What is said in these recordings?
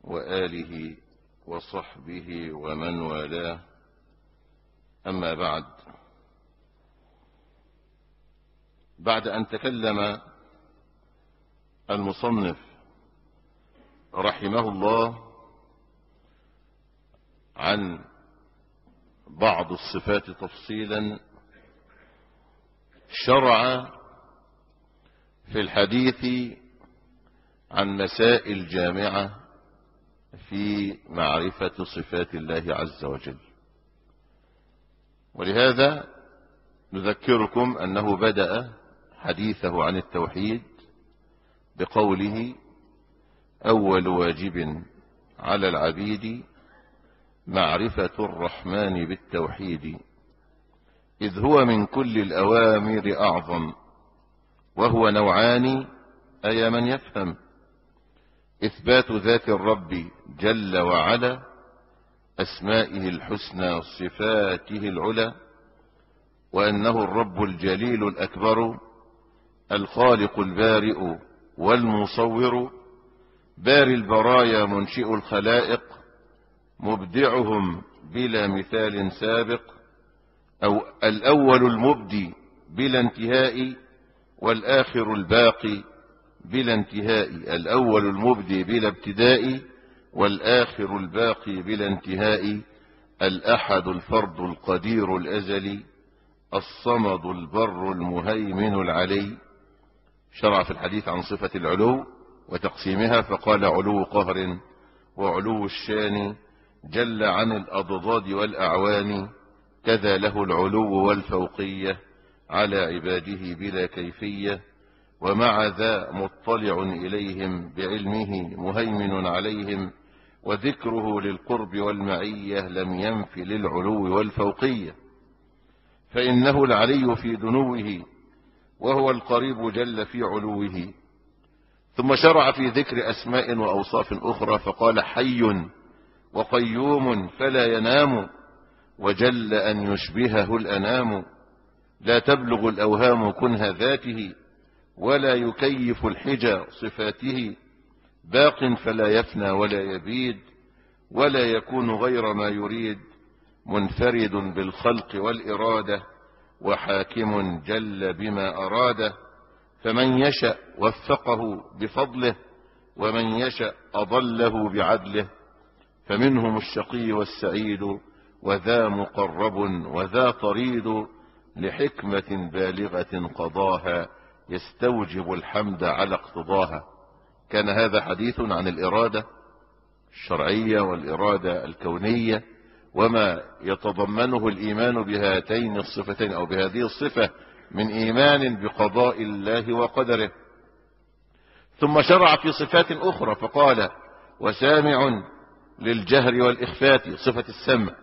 وآله وصحبه ومن والاه أما بعد بعد أن تكلم المصنف رحمه الله عن بعض الصفات تفصيلا شرع في الحديث عن مسائل جامعة في معرفة صفات الله عز وجل ولهذا نذكركم أنه بدأ حديثه عن التوحيد بقوله أول واجب على العبيد معرفة الرحمن بالتوحيد إذ هو من كل الأوامر أعظم وهو نوعان أي من يفهم إثبات ذات الرب جل وعلا أسمائه الحسنى صفاته العلى وأنه الرب الجليل الأكبر الخالق البارئ والمصور باري البرايا منشئ الخلائق مبدعهم بلا مثال سابق أو الأول المبدي بلا انتهاء والآخر الباقي بلا انتهاء الأول المبدي بلا ابتداء والآخر الباقي بلا انتهاء الأحد الفرد القدير الأزلي الصمد البر المهيمن العلي شرع في الحديث عن صفة العلو وتقسيمها فقال علو قهر وعلو الشان جل عن الأضداد والأعوان كذا له العلو والفوقية على عباده بلا كيفية ومع ذا مطلع إليهم بعلمه مهيمن عليهم وذكره للقرب والمعية لم ينف للعلو والفوقية فإنه العلي في دنوه وهو القريب جل في علوه ثم شرع في ذكر أسماء وأوصاف أخرى فقال حي وقيوم فلا ينام وجل أن يشبهه الأنام لا تبلغ الأوهام كنه ذاته ولا يكيف الحجى صفاته باق فلا يفنى ولا يبيد ولا يكون غير ما يريد منفرد بالخلق والإرادة وحاكم جل بما أراده فمن يشأ وفقه بفضله ومن يشأ أضله بعدله فمنهم الشقي والسعيد وذا مقرب وذا طريد لحكمة بالغة قضاها يستوجب الحمد على اقتضاها كان هذا حديث عن الإرادة الشرعية والإرادة الكونية وما يتضمنه الإيمان بهاتين الصفتين أو بهذه الصفة من إيمان بقضاء الله وقدره ثم شرع في صفات أخرى فقال وسامع للجهر والإخفات صفة السمع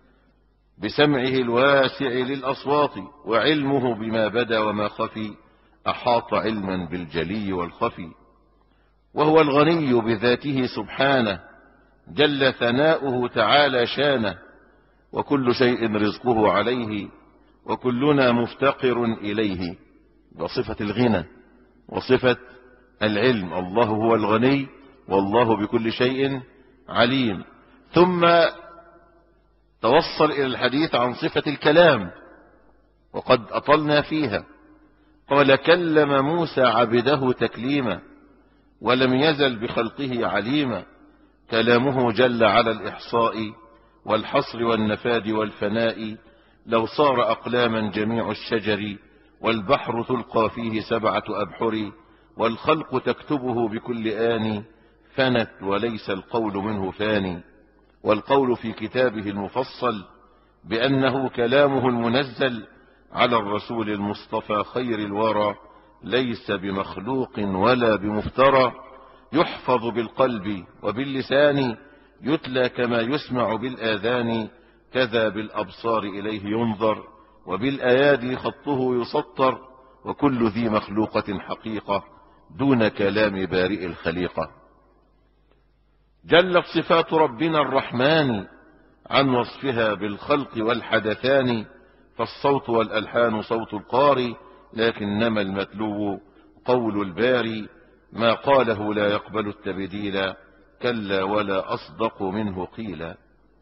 بسمعه الواسع للأصوات وعلمه بما بدا وما خفي أحاط علما بالجلي والخفي وهو الغني بذاته سبحانه جل ثناؤه تعالى شانه وكل شيء رزقه عليه وكلنا مفتقر إليه وصفة الغنى وصفة العلم الله هو الغني والله بكل شيء عليم ثم توصل إلى الحديث عن صفة الكلام وقد أطلنا فيها قال كلم موسى عبده تكليما ولم يزل بخلقه عليما كلامه جل على الإحصاء والحصر والنفاد والفناء لو صار أقلاما جميع الشجر والبحر تلقى فيه سبعة أبحر والخلق تكتبه بكل آن فنت وليس القول منه فاني والقول في كتابه المفصل بأنه كلامه المنزل على الرسول المصطفى خير الورى ليس بمخلوق ولا بمفترى يحفظ بالقلب وباللسان يتلى كما يسمع بالآذان كذا بالأبصار إليه ينظر وبالأيادي خطه يسطر وكل ذي مخلوقة حقيقة دون كلام بارئ الخليقة جلت صفات ربنا الرحمن عن وصفها بالخلق والحدثان فالصوت والألحان صوت القاري لكنما المتلو قول الباري ما قاله لا يقبل التبديل كلا ولا أصدق منه قيلا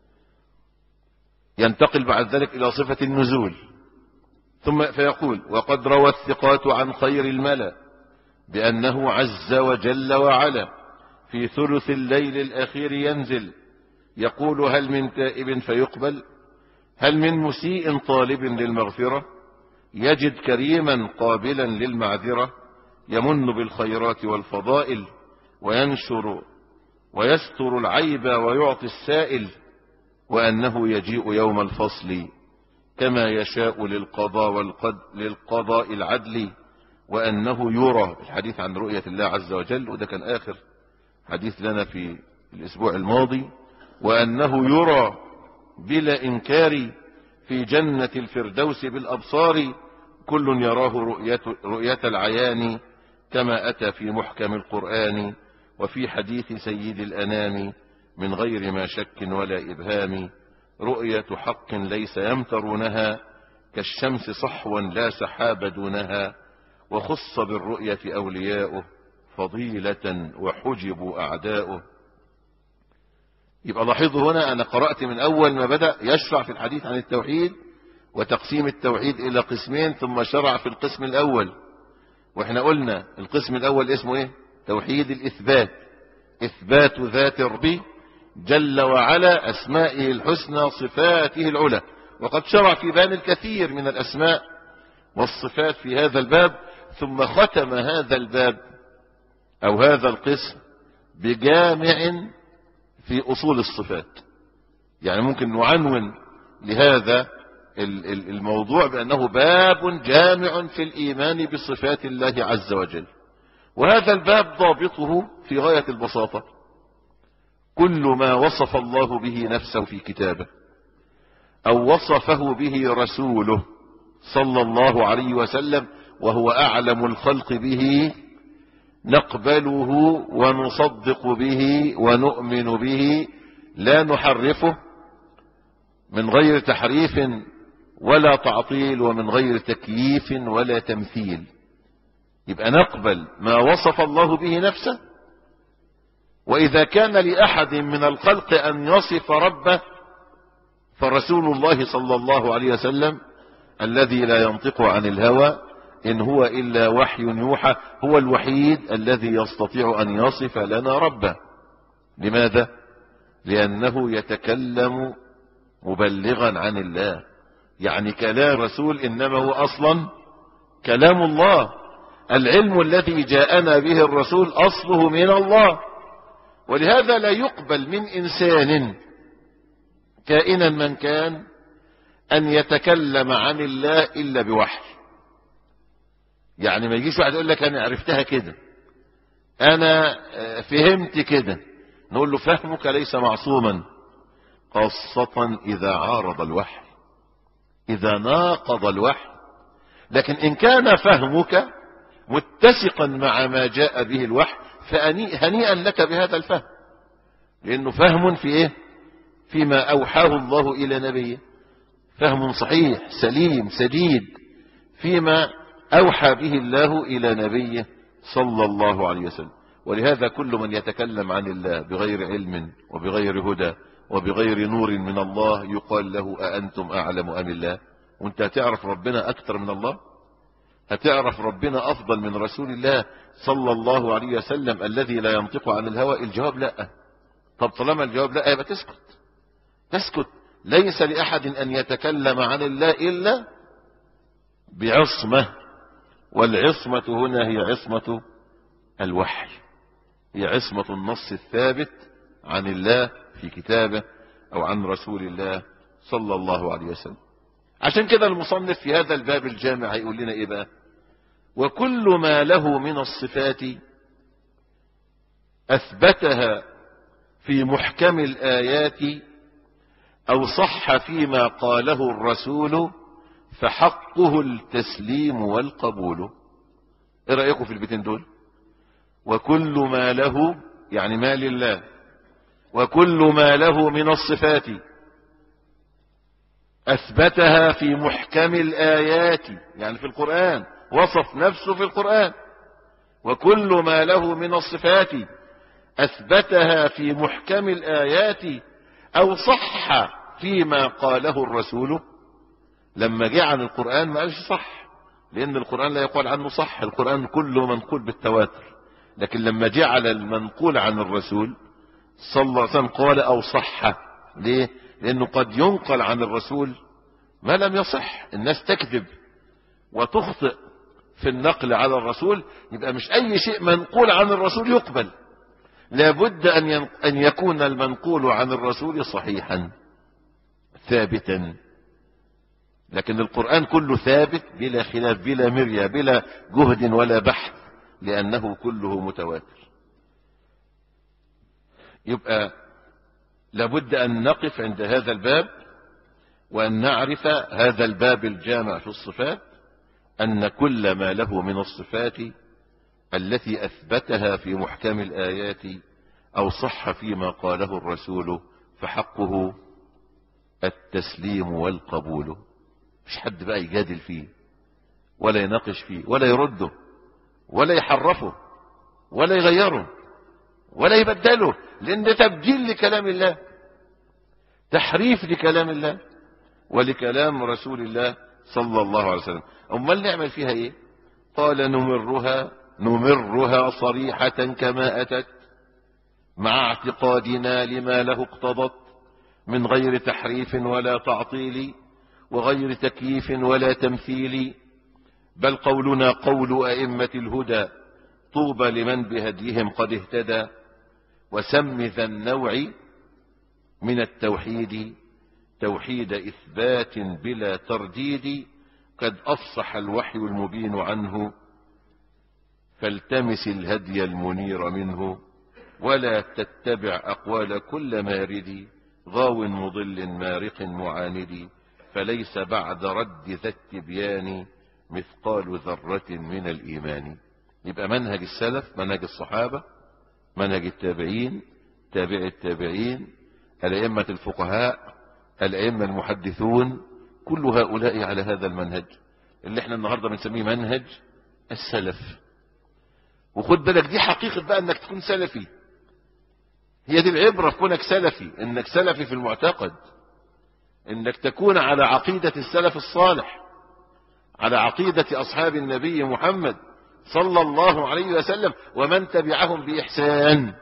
ينتقل بعد ذلك إلى صفة النزول ثم فيقول وقد روى الثقات عن خير الملأ بأنه عز وجل وعلا في ثلث الليل الأخير ينزل يقول هل من تائب فيقبل هل من مسيء طالب للمغفرة يجد كريما قابلا للمعذرة يمن بالخيرات والفضائل وينشر ويستر العيب ويعطي السائل وأنه يجيء يوم الفصل كما يشاء للقضاء والقد للقضاء العدل وأنه يرى الحديث عن رؤية الله عز وجل وده كان آخر حديث لنا في الأسبوع الماضي وأنه يرى بلا إنكار في جنة الفردوس بالأبصار كل يراه رؤية, رؤية العيان كما أتى في محكم القرآن وفي حديث سيد الأنام من غير ما شك ولا إبهام رؤية حق ليس يمترونها كالشمس صحوا لا سحاب دونها وخص بالرؤية أولياؤه فضيلة وحجبوا أعداؤه يبقى لاحظوا هنا أنا قرأت من أول ما بدأ يشرع في الحديث عن التوحيد وتقسيم التوحيد إلى قسمين ثم شرع في القسم الأول واحنا قلنا القسم الأول اسمه ايه توحيد الإثبات إثبات ذات الرب جل وعلا أسمائه الحسنى صفاته العلى وقد شرع في بان الكثير من الأسماء والصفات في هذا الباب ثم ختم هذا الباب أو هذا القسم بجامع في أصول الصفات يعني ممكن نعنون لهذا الموضوع بأنه باب جامع في الإيمان بصفات الله عز وجل وهذا الباب ضابطه في غاية البساطة كل ما وصف الله به نفسه في كتابه أو وصفه به رسوله صلى الله عليه وسلم وهو أعلم الخلق به نقبله ونصدق به ونؤمن به لا نحرفه من غير تحريف ولا تعطيل ومن غير تكييف ولا تمثيل يبقى نقبل ما وصف الله به نفسه وإذا كان لأحد من الخلق أن يصف ربه فرسول الله صلى الله عليه وسلم الذي لا ينطق عن الهوى إن هو إلا وحي يوحى هو الوحيد الذي يستطيع أن يصف لنا ربه لماذا؟ لأنه يتكلم مبلغا عن الله يعني كلام رسول إنما هو أصلا كلام الله العلم الذي جاءنا به الرسول أصله من الله ولهذا لا يقبل من إنسان كائنا من كان أن يتكلم عن الله إلا بوحي يعني ما يجيش واحد يقول لك أنا عرفتها كده أنا فهمت كده نقول له فهمك ليس معصوما خاصة إذا عارض الوحي إذا ناقض الوحي لكن إن كان فهمك متسقا مع ما جاء به الوحي فهنيئا لك بهذا الفهم لأنه فهم في إيه فيما أوحاه الله إلى نبيه فهم صحيح سليم سديد فيما أوحى به الله إلى نبيه صلى الله عليه وسلم ولهذا كل من يتكلم عن الله بغير علم وبغير هدى وبغير نور من الله يقال له أأنتم أعلم أم الله وانت هتعرف ربنا أكثر من الله هتعرف ربنا أفضل من رسول الله صلى الله عليه وسلم الذي لا ينطق عن الهوى الجواب لا طب طالما الجواب لا يبقى تسكت تسكت ليس لأحد أن يتكلم عن الله إلا بعصمة والعصمة هنا هي عصمة الوحي هي عصمة النص الثابت عن الله في كتابه أو عن رسول الله صلى الله عليه وسلم عشان كده المصنف في هذا الباب الجامع هيقول لنا إيه بقى وكل ما له من الصفات أثبتها في محكم الآيات أو صح فيما قاله الرسول فحقه التسليم والقبول ايه رأيكم في البيتين دول وكل ما له يعني ما لله وكل ما له من الصفات أثبتها في محكم الآيات يعني في القرآن وصف نفسه في القرآن وكل ما له من الصفات أثبتها في محكم الآيات أو صح فيما قاله الرسول لما جاء عن القرآن ما قالش صح لأن القرآن لا يقال عنه صح القرآن كله منقول بالتواتر لكن لما جعل المنقول عن الرسول صلى الله عليه وسلم قال أو صح ليه لأنه قد ينقل عن الرسول ما لم يصح الناس تكذب وتخطئ في النقل على الرسول يبقى مش أي شيء منقول عن الرسول يقبل لابد أن أن يكون المنقول عن الرسول صحيحا ثابتا لكن القرآن كله ثابت بلا خلاف بلا مرية بلا جهد ولا بحث لأنه كله متواتر يبقى لابد أن نقف عند هذا الباب وأن نعرف هذا الباب الجامع في الصفات أن كل ما له من الصفات التي أثبتها في محكم الآيات أو صح فيما قاله الرسول فحقه التسليم والقبول مش حد بقى يجادل فيه ولا يناقش فيه ولا يرده ولا يحرفه ولا يغيره ولا يبدله لان ده تبديل لكلام الله تحريف لكلام الله ولكلام رسول الله صلى الله عليه وسلم امال نعمل فيها ايه قال نمرها نمرها صريحة كما اتت مع اعتقادنا لما له اقتضت من غير تحريف ولا تعطيل وغير تكييف ولا تمثيل بل قولنا قول أئمة الهدى طوبى لمن بهديهم قد اهتدى وسم ذا النوع من التوحيد توحيد إثبات بلا ترديد قد أفصح الوحي المبين عنه فالتمس الهدي المنير منه ولا تتبع أقوال كل مارد غاو مضل مارق معاند فليس بعد رد ذا التبيان مثقال ذرة من الإيمان يبقى منهج السلف منهج الصحابة منهج التابعين تابع التابعين الأئمة الفقهاء الأئمة المحدثون كل هؤلاء على هذا المنهج اللي احنا النهاردة بنسميه منهج السلف وخد بالك دي حقيقة بقى انك تكون سلفي هي دي العبرة في كونك سلفي انك سلفي في المعتقد انك تكون على عقيدة السلف الصالح على عقيدة اصحاب النبي محمد صلى الله عليه وسلم ومن تبعهم بإحسان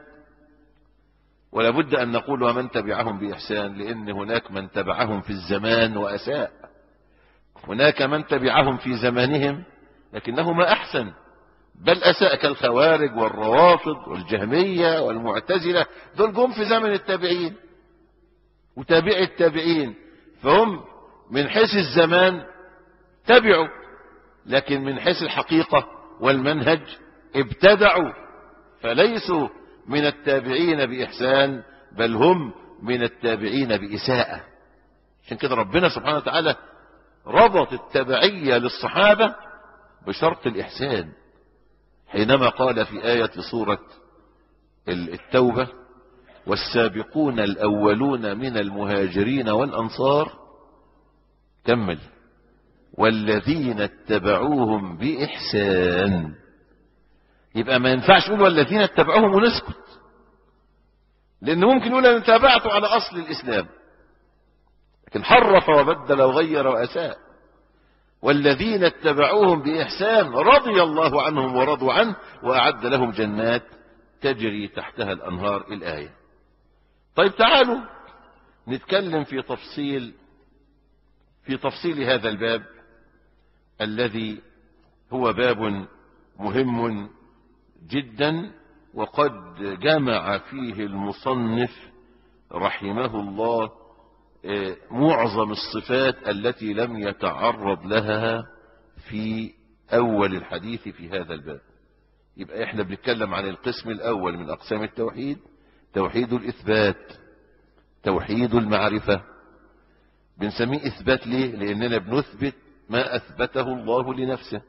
ولا بد أن نقول ومن تبعهم بإحسان لأن هناك من تبعهم في الزمان وأساء هناك من تبعهم في زمانهم لكنه ما أحسن بل أساء كالخوارج والروافض والجهمية والمعتزلة دول جم في زمن التابعين وتابع التابعين فهم من حيث الزمان تبعوا لكن من حيث الحقيقة والمنهج ابتدعوا فليسوا من التابعين بإحسان بل هم من التابعين بإساءة عشان كده ربنا سبحانه وتعالى ربط التبعية للصحابة بشرط الإحسان حينما قال في آية سورة التوبة والسابقون الأولون من المهاجرين والأنصار كمل والذين اتبعوهم بإحسان يبقى ما ينفعش نقول والذين اتبعوهم ونسكت لأن ممكن يقول أنا تابعته على أصل الإسلام لكن حرف وبدل وغير وأساء والذين اتبعوهم بإحسان رضي الله عنهم ورضوا عنه وأعد لهم جنات تجري تحتها الأنهار الآية طيب تعالوا نتكلم في تفصيل في تفصيل هذا الباب الذي هو باب مهم جدا وقد جمع فيه المصنف رحمه الله معظم الصفات التي لم يتعرض لها في أول الحديث في هذا الباب يبقى احنا بنتكلم عن القسم الأول من أقسام التوحيد توحيد الإثبات توحيد المعرفة بنسميه إثبات ليه لأننا بنثبت ما أثبته الله لنفسه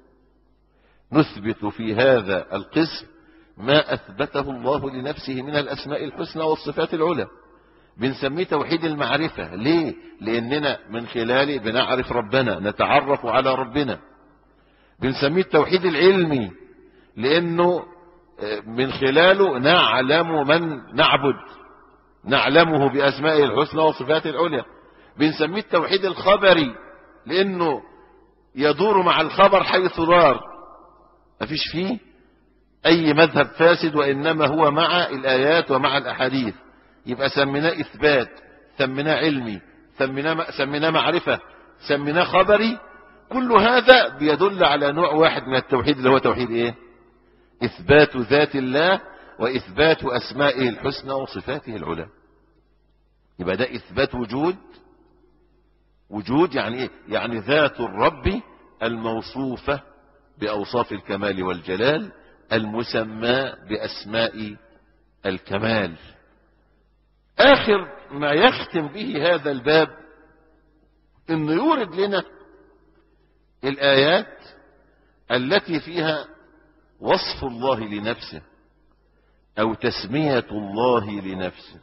نثبت في هذا القسم ما أثبته الله لنفسه من الأسماء الحسنى والصفات العلى بنسميه توحيد المعرفة ليه لأننا من خلاله بنعرف ربنا نتعرف على ربنا بنسميه التوحيد العلمي لأنه من خلاله نعلم من نعبد نعلمه بأسمائه الحسنى وصفاته العليا بنسميه التوحيد الخبري لأنه يدور مع الخبر حيث دار مفيش فيه أي مذهب فاسد وإنما هو مع الآيات ومع الأحاديث يبقى سميناه إثبات سميناه علمي سميناه سميناه معرفة سميناه خبري كل هذا بيدل على نوع واحد من التوحيد اللي هو توحيد ايه اثبات ذات الله واثبات اسمائه الحسنى وصفاته العلى يبقى ده اثبات وجود وجود يعني ايه يعني ذات الرب الموصوفة باوصاف الكمال والجلال المسمى باسماء الكمال اخر ما يختم به هذا الباب انه يورد لنا الآيات التي فيها وصف الله لنفسه أو تسمية الله لنفسه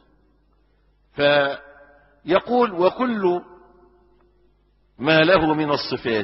فيقول وكل ما له من الصفات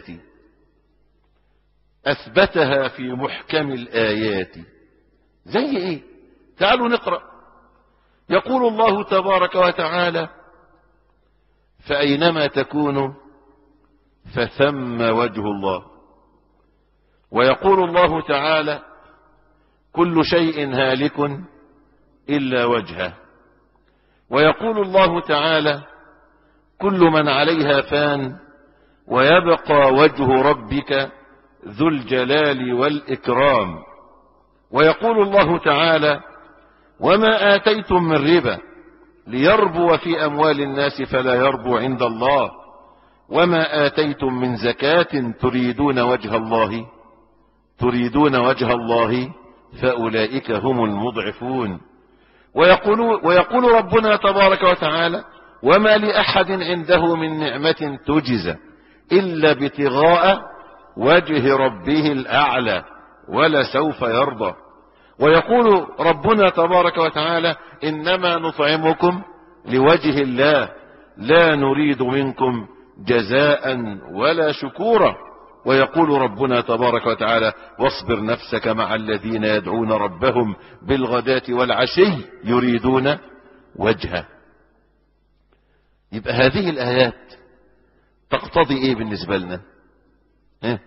أثبتها في محكم الآيات زي إيه تعالوا نقرأ يقول الله تبارك وتعالى فأينما تكونوا فثم وجه الله ويقول الله تعالى كل شيء هالك إلا وجهه ويقول الله تعالى كل من عليها فان ويبقى وجه ربك ذو الجلال والإكرام ويقول الله تعالى وما آتيتم من ربا ليربو في أموال الناس فلا يربو عند الله وما آتيتم من زكاة تريدون وجه الله تريدون وجه الله فأولئك هم المضعفون ويقول, ويقول ربنا تبارك وتعالى وما لأحد عنده من نعمة تجزى إلا ابتغاء وجه ربه الأعلى ولسوف يرضى ويقول ربنا تبارك وتعالى إنما نطعمكم لوجه الله لا نريد منكم جزاء ولا شكورا ويقول ربنا تبارك وتعالى واصبر نفسك مع الذين يدعون ربهم بالغداة والعشي يريدون وجهه يبقى هذه الآيات تقتضي ايه بالنسبة لنا إيه؟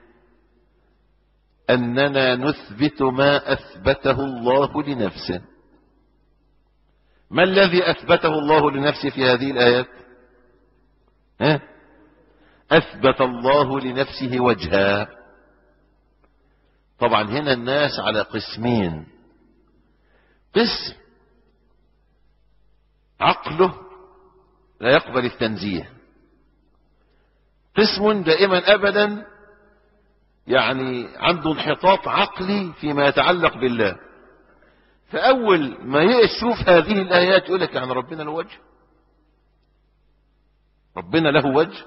أننا نثبت ما أثبته الله لنفسه ما الذي أثبته الله لنفسه في هذه الآيات إيه؟ أثبت الله لنفسه وجها طبعا هنا الناس على قسمين قسم عقله لا يقبل التنزيه قسم دائما أبدا يعني عنده انحطاط عقلي فيما يتعلق بالله فأول ما يشوف هذه الآيات يقول لك يعني ربنا له وجه ربنا له وجه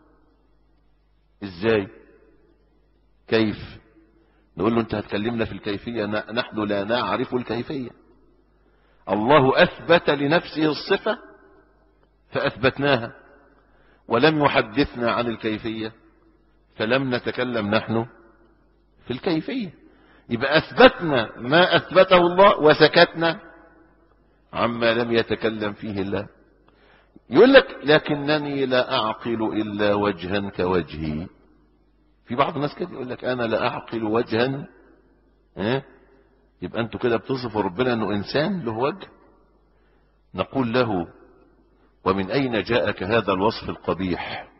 ازاي كيف نقول له انت هتكلمنا في الكيفية نحن لا نعرف الكيفية الله أثبت لنفسه الصفة فأثبتناها ولم يحدثنا عن الكيفية فلم نتكلم نحن في الكيفية يبقى أثبتنا ما أثبته الله وسكتنا عما لم يتكلم فيه الله يقول لك لكنني لا أعقل إلا وجها كوجهي في بعض الناس كده يقول لك أنا لا أعقل وجها اه؟ يبقى أنتوا كده بتصفوا ربنا أنه إنسان له وجه نقول له ومن أين جاءك هذا الوصف القبيح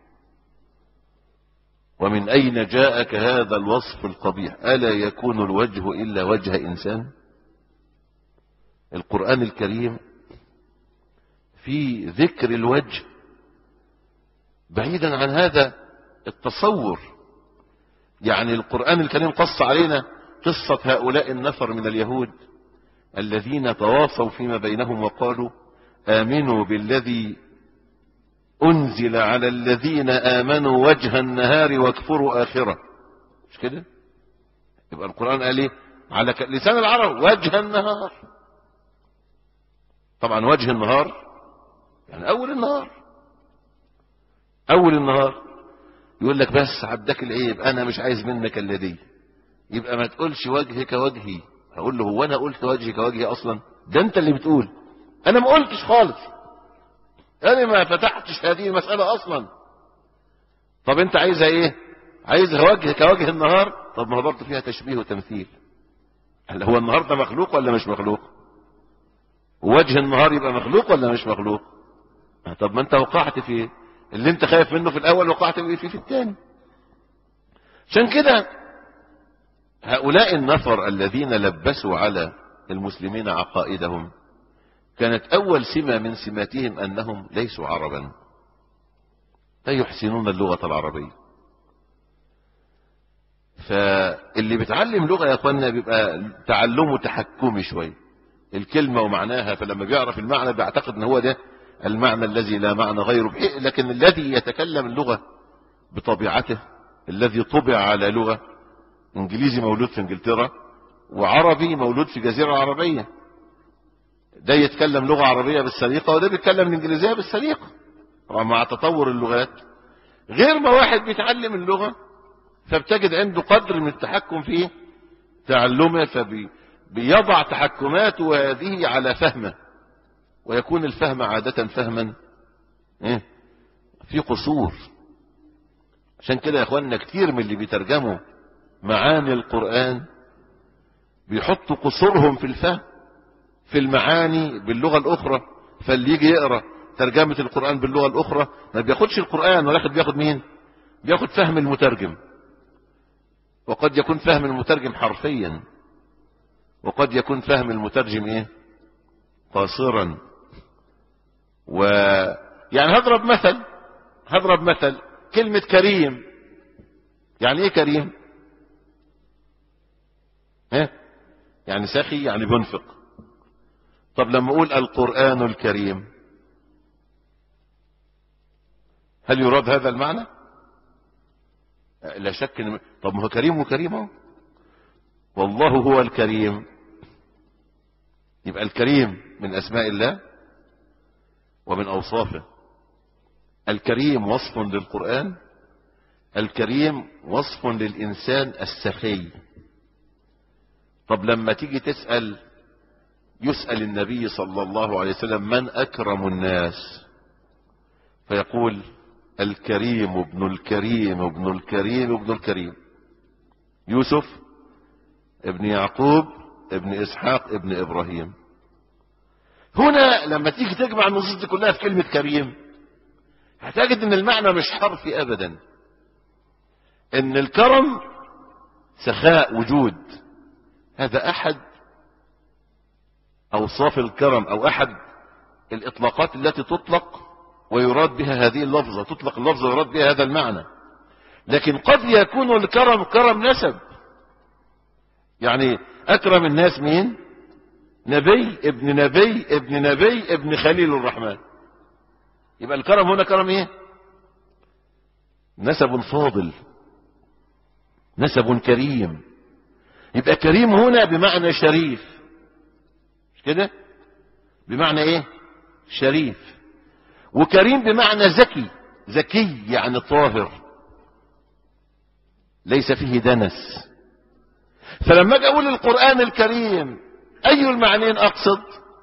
ومن أين جاءك هذا الوصف القبيح ألا يكون الوجه إلا وجه إنسان القرآن الكريم في ذكر الوجه بعيدا عن هذا التصور يعني القرآن الكريم قص علينا قصة هؤلاء النفر من اليهود الذين تواصوا فيما بينهم وقالوا آمنوا بالذي أنزل على الذين آمنوا وجه النهار واكفروا آخرة مش كده يبقى القرآن قال ايه على لسان العرب وجه النهار طبعا وجه النهار يعني أول النهار أول النهار يقول لك بس عداك العيب أنا مش عايز منك الذي يبقى ما تقولش وجهك وجهي اقول له هو انا قلت وجهي كوجهي اصلا ده انت اللي بتقول انا ما قلتش خالص انا ما فتحتش هذه المسألة اصلا طب انت عايزها ايه عايزها وجه كوجه النهار طب ما هو برضه فيها تشبيه وتمثيل هل هو النهار ده مخلوق ولا مش مخلوق ووجه النهار يبقى مخلوق ولا مش مخلوق طب ما انت وقعت في ايه اللي انت خايف منه في الاول وقعت فيه في الثاني عشان كده هؤلاء النفر الذين لبسوا على المسلمين عقائدهم كانت اول سمة من سماتهم انهم ليسوا عربا لا يحسنون اللغة العربية فاللي بيتعلم لغة يا اخوانا بيبقى تعلمه تحكمي شوية الكلمة ومعناها فلما بيعرف المعنى بيعتقد ان هو ده المعنى الذي لا معنى غيره لكن الذي يتكلم اللغة بطبيعته الذي طبع على لغة انجليزي مولود في انجلترا وعربي مولود في جزيرة عربية ده يتكلم لغة عربية بالسليقة وده بيتكلم الانجليزية بالسليقة طبعا مع تطور اللغات غير ما واحد بيتعلم اللغة فبتجد عنده قدر من التحكم في تعلمه فبيضع تحكماته هذه على فهمه ويكون الفهم عادة فهما إيه؟ في قصور عشان كده يا اخواننا كتير من اللي بيترجموا معاني القرآن بيحطوا قصورهم في الفهم في المعاني باللغة الأخرى فاللي يجي يقرأ ترجمة القرآن باللغة الأخرى ما بياخدش القرآن ولكن بياخد مين بياخد فهم المترجم وقد يكون فهم المترجم حرفيا وقد يكون فهم المترجم ايه قاصرا و يعني هضرب مثل هضرب مثل كلمة كريم يعني ايه كريم ها يعني سخي يعني بنفق طب لما اقول القرآن الكريم هل يراد هذا المعنى لا شك إن... طب ما هو كريم وكريم اهو والله هو الكريم يبقى الكريم من اسماء الله ومن اوصافه الكريم وصف للقرآن الكريم وصف للإنسان السخي طب لما تيجي تسأل يسأل النبي صلى الله عليه وسلم من أكرم الناس فيقول الكريم ابن الكريم ابن الكريم ابن الكريم يوسف ابن يعقوب ابن إسحاق ابن إبراهيم هنا لما تيجي تجمع النصوص دي كلها في كلمة كريم هتجد ان المعنى مش حرفي ابدا ان الكرم سخاء وجود هذا احد اوصاف الكرم او احد الاطلاقات التي تطلق ويراد بها هذه اللفظة تطلق اللفظة ويراد بها هذا المعنى لكن قد يكون الكرم كرم نسب يعني اكرم الناس مين نبي ابن نبي ابن نبي ابن خليل الرحمن يبقى الكرم هنا كرم ايه نسب فاضل نسب كريم يبقى كريم هنا بمعنى شريف مش كده بمعنى ايه شريف وكريم بمعنى ذكي ذكي يعني طاهر ليس فيه دنس فلما اجي اقول القرآن الكريم اي المعنيين اقصد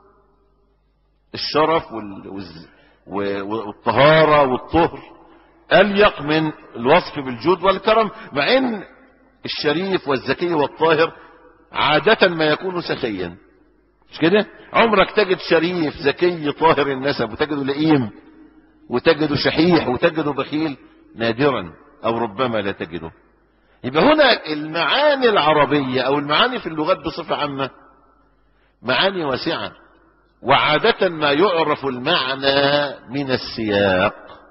الشرف وال... والطهارة والطهر أليق من الوصف بالجود والكرم مع ان الشريف والذكي والطاهر عادة ما يكون سخيا مش كده عمرك تجد شريف ذكي طاهر النسب وتجده لئيم وتجده شحيح وتجده بخيل نادرا او ربما لا تجده يبقى هنا المعاني العربية او المعاني في اللغات بصفة عامة معاني واسعة وعادة ما يعرف المعنى من السياق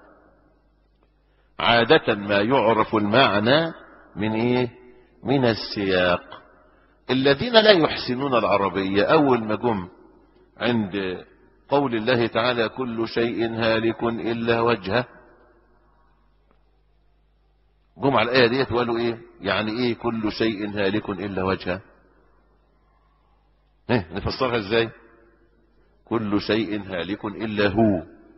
عادة ما يعرف المعنى من ايه من السياق الذين لا يحسنون العربية اول ما جم عند قول الله تعالى كل شيء هالك الا وجهه جم على الايه ديت وقالوا ايه يعني ايه كل شيء هالك الا وجهه ايه نفسرها ازاي كل شيء هالك الا هو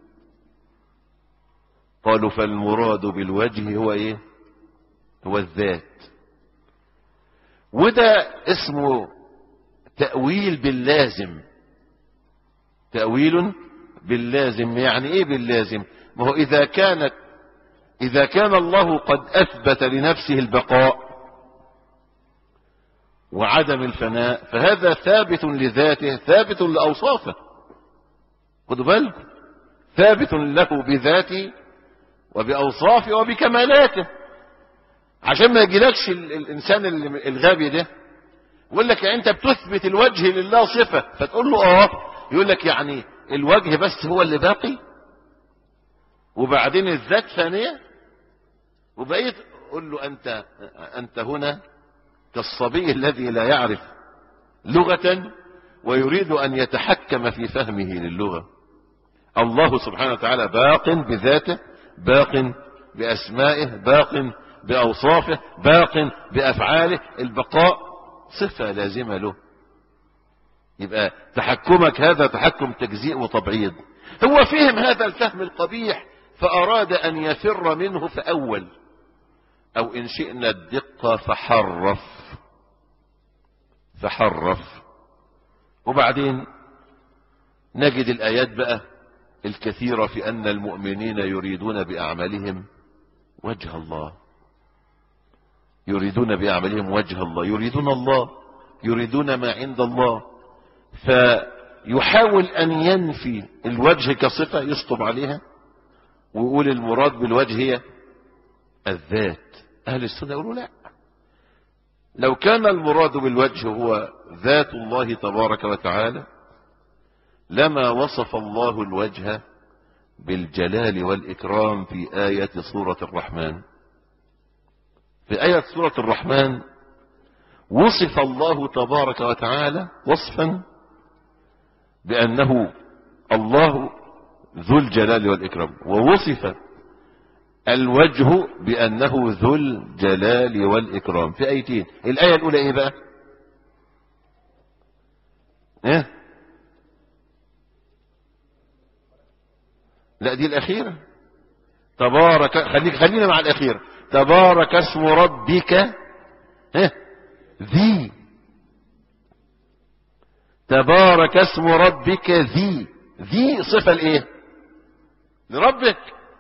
قالوا فالمراد بالوجه هو ايه هو الذات وده اسمه تأويل باللازم تأويل باللازم يعني ايه باللازم ما هو اذا كانت اذا كان الله قد اثبت لنفسه البقاء وعدم الفناء فهذا ثابت لذاته ثابت لأوصافه خدوا بالكم ثابت له بذاته وبأوصافه وبكمالاته عشان ما يجيلكش الإنسان الغبي ده يقول لك يعني أنت بتثبت الوجه لله صفة فتقول له آه يقول لك يعني الوجه بس هو اللي باقي وبعدين الذات ثانية وبقيت قل له أنت أنت هنا كالصبي الذي لا يعرف لغة ويريد أن يتحكم في فهمه للغة الله سبحانه وتعالى باق بذاته باق بأسمائه باق بأوصافه باق بأفعاله البقاء صفة لازمة له يبقى تحكمك هذا تحكم تجزيء وتبعيض هو فهم هذا الفهم القبيح فأراد أن يفر منه فأول أو إن شئنا الدقة فحرف فحرف وبعدين نجد الآيات بقى الكثيرة في أن المؤمنين يريدون بأعمالهم وجه الله يريدون بأعمالهم وجه الله يريدون الله يريدون ما عند الله فيحاول أن ينفي الوجه كصفة يشطب عليها ويقول المراد بالوجه هي الذات أهل السنة يقولوا لا لو كان المراد بالوجه هو ذات الله تبارك وتعالى لما وصف الله الوجه بالجلال والإكرام في آية سورة الرحمن في آية سورة الرحمن وصف الله تبارك وتعالى وصفا بأنه الله ذو الجلال والإكرام ووصف الوجه بأنه ذو الجلال والإكرام في آيتين الآية الأولى إيه بقى إيه لا دي الأخيرة تبارك خليك خلينا مع الأخيرة تبارك اسم ربك إيه ذي تبارك اسم ربك ذي ذي صفة لإيه لربك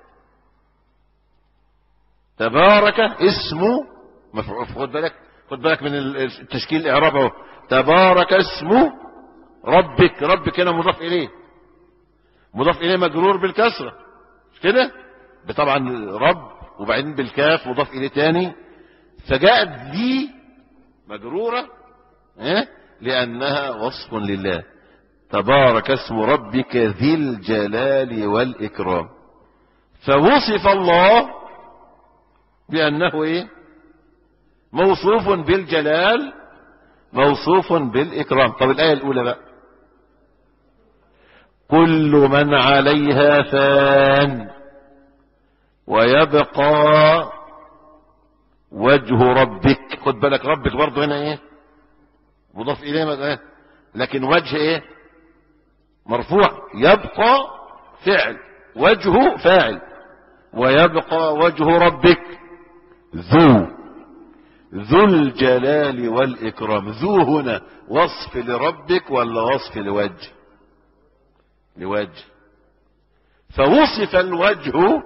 تبارك اسمه مفعول خد بالك خد بالك من التشكيل الاعراب اهو تبارك اسمه ربك ربك هنا مضاف اليه مضاف اليه مجرور بالكسره مش كده طبعا رب وبعدين بالكاف مضاف اليه تاني فجاءت ذي مجروره اه؟ لانها وصف لله تبارك اسم ربك ذي الجلال والاكرام فوصف الله بأنه إيه موصوف بالجلال موصوف بالإكرام طب الآية الأولى بقى كل من عليها فان ويبقى وجه ربك خد بالك ربك برضه هنا ايه مضاف اليه ايه لكن وجه ايه مرفوع يبقى فعل وجهه فاعل ويبقى وجه ربك ذو ذو الجلال والإكرام ذو هنا وصف لربك ولا وصف لوجه لوجه فوصف الوجه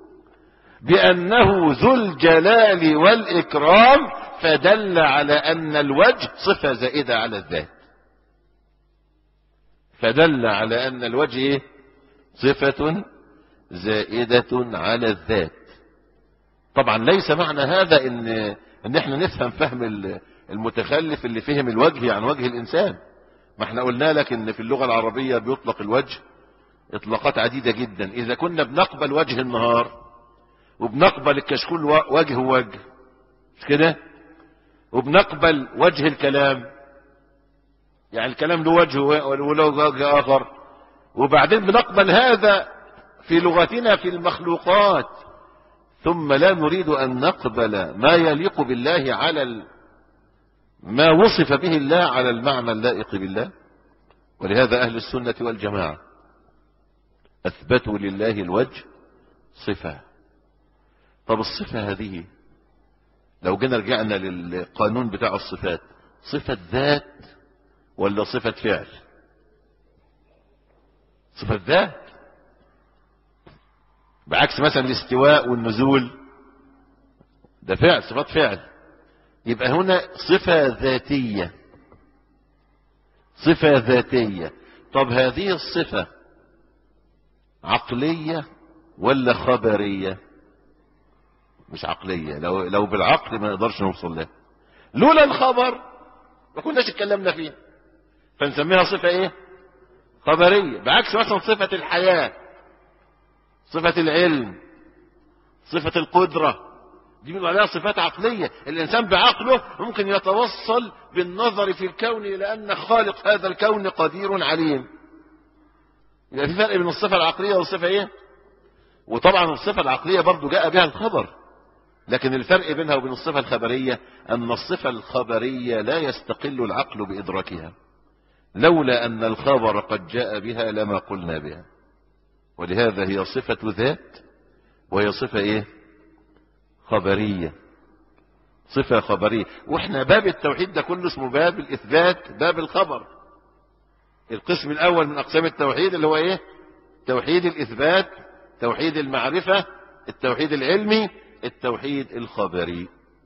بأنه ذو الجلال والإكرام فدل على أن الوجه صفة زائدة على الذات فدل على أن الوجه صفة زائدة على الذات طبعا ليس معنى هذا ان ان احنا نفهم فهم المتخلف اللي فهم الوجه عن وجه الانسان ما احنا قلنا لك ان في اللغة العربية بيطلق الوجه اطلاقات عديدة جدا اذا كنا بنقبل وجه النهار وبنقبل الكشكول وجه وجه مش كده وبنقبل وجه الكلام يعني الكلام له وجه وله وجه اخر وبعدين بنقبل هذا في لغتنا في المخلوقات ثم لا نريد أن نقبل ما يليق بالله على ال... ما وصف به الله على المعنى اللائق بالله ولهذا أهل السنة والجماعة أثبتوا لله الوجه صفة طب الصفة هذه لو جينا رجعنا للقانون بتاع الصفات صفة ذات ولا صفة فعل صفة ذات بعكس مثلا الاستواء والنزول ده فعل صفات فعل يبقى هنا صفة ذاتية صفة ذاتية طب هذه الصفة عقلية ولا خبرية مش عقلية لو, لو بالعقل ما نقدرش نوصل لها لولا الخبر ما كناش اتكلمنا فيه فنسميها صفة ايه خبرية بعكس مثلا صفة الحياة صفة العلم صفة القدرة دي بيبقى عليها صفات عقلية الإنسان بعقله ممكن يتوصل بالنظر في الكون إلى أن خالق هذا الكون قدير عليم يبقى في فرق بين الصفة العقلية والصفة إيه وطبعا الصفة العقلية برضو جاء بها الخبر لكن الفرق بينها وبين الصفة الخبرية أن الصفة الخبرية لا يستقل العقل بإدراكها لولا أن الخبر قد جاء بها لما قلنا بها ولهذا هي صفة ذات وهي صفة ايه خبرية صفة خبرية واحنا باب التوحيد ده كله اسمه باب الاثبات باب الخبر القسم الاول من اقسام التوحيد اللي هو ايه توحيد الاثبات توحيد المعرفة التوحيد العلمي التوحيد الخبري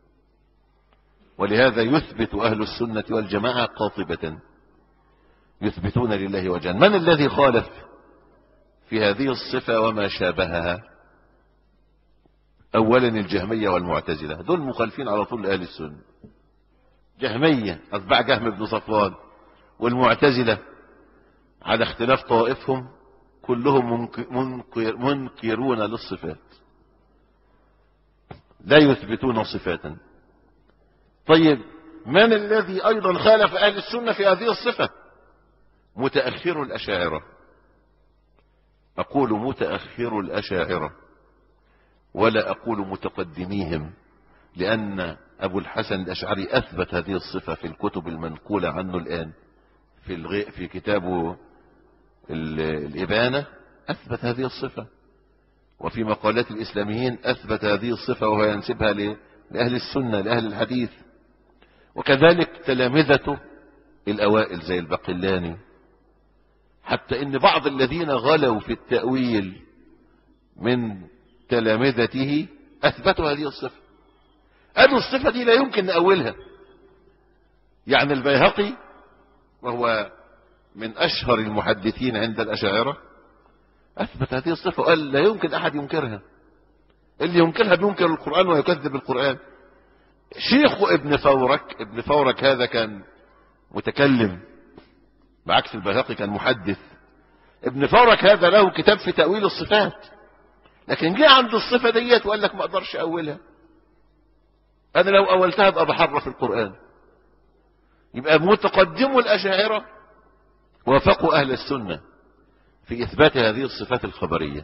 ولهذا يثبت اهل السنة والجماعة قاطبة يثبتون لله وجها من الذي خالف في هذه الصفة وما شابهها اولا الجهمية والمعتزلة دول مخالفين على طول لأهل السنة جهمية أتباع جهم بن صفوان والمعتزلة على اختلاف طوائفهم كلهم منكر منكرون للصفات لا يثبتون صفاتا طيب من الذي أيضا خالف أهل السنة في هذه الصفة متأخر الأشاعرة أقول متأخر الأشاعرة ولا أقول متقدميهم لأن أبو الحسن الأشعري أثبت هذه الصفة في الكتب المنقولة عنه الآن في, الغي في كتابه الإبانة أثبت هذه الصفة وفي مقالات الإسلاميين أثبت هذه الصفة وهو ينسبها لأهل السنة لأهل الحديث وكذلك تلامذته الأوائل زي البقلاني حتى ان بعض الذين غلوا في التأويل من تلامذته اثبتوا هذه الصفة قالوا الصفة دي لا يمكن نأولها يعني البيهقي وهو من اشهر المحدثين عند الاشاعرة اثبت هذه الصفة وقال لا يمكن احد ينكرها اللي ينكرها بينكر القرآن ويكذب القرآن شيخ ابن فورك ابن فورك هذا كان متكلم بعكس البيهقي كان محدث ابن فورك هذا له كتاب في تأويل الصفات لكن جه عند الصفة ديت وقال لك ما اقدرش اولها انا لو اولتها ابقى بحرف القرآن يبقى متقدمو الاشاعرة وافقوا اهل السنة في اثبات هذه الصفات الخبرية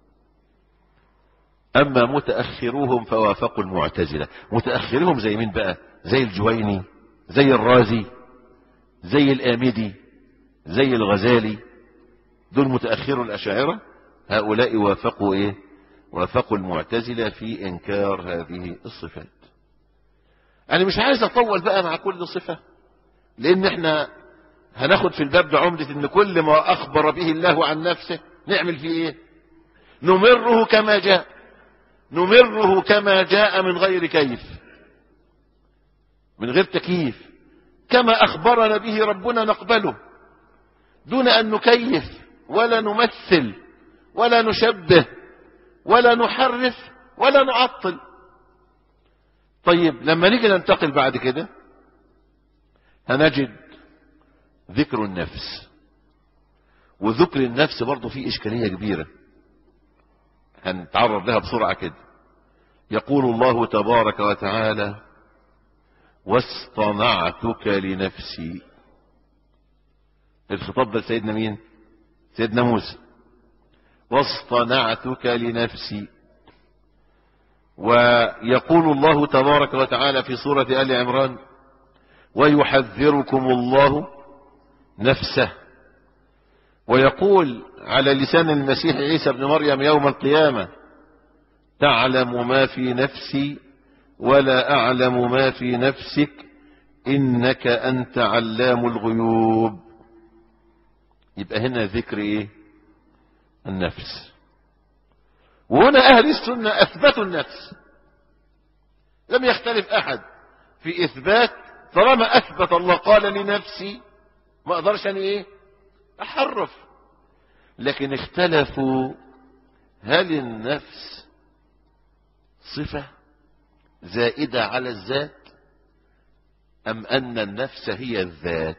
اما متأخروهم فوافقوا المعتزلة متأخرهم زي مين بقى زي الجويني زي الرازي زي الآمدي زي الغزالي دول متأخروا الأشاعرة هؤلاء وافقوا إيه وافقوا المعتزلة في إنكار هذه الصفات أنا مش عايز أطول بقى مع كل صفة لأن إحنا هناخد في الباب ده عمدة إن كل ما أخبر به الله عن نفسه نعمل فيه إيه نمره كما جاء نمره كما جاء من غير كيف من غير تكييف كما أخبرنا به ربنا نقبله دون أن نكيف ولا نمثل ولا نشبه ولا نحرف ولا نعطل طيب لما نيجي ننتقل بعد كده هنجد ذكر النفس وذكر النفس برضه فيه إشكالية كبيرة هنتعرض لها بسرعة كده يقول الله تبارك وتعالى واصطنعتك لنفسي الخطاب ده سيدنا مين سيدنا موسى واصطنعتك لنفسي ويقول الله تبارك وتعالى في سورة آل عمران ويحذركم الله نفسه ويقول على لسان المسيح عيسى بن مريم يوم القيامة تعلم ما في نفسي ولا أعلم ما في نفسك إنك أنت علام الغيوب يبقى هنا ذكر إيه النفس وهنا أهل السنة أثبتوا النفس لم يختلف أحد في إثبات طالما أثبت الله قال لنفسي ما أقدرش أنا إيه أحرف لكن اختلفوا هل النفس صفة زائدة على الذات أم أن النفس هي الذات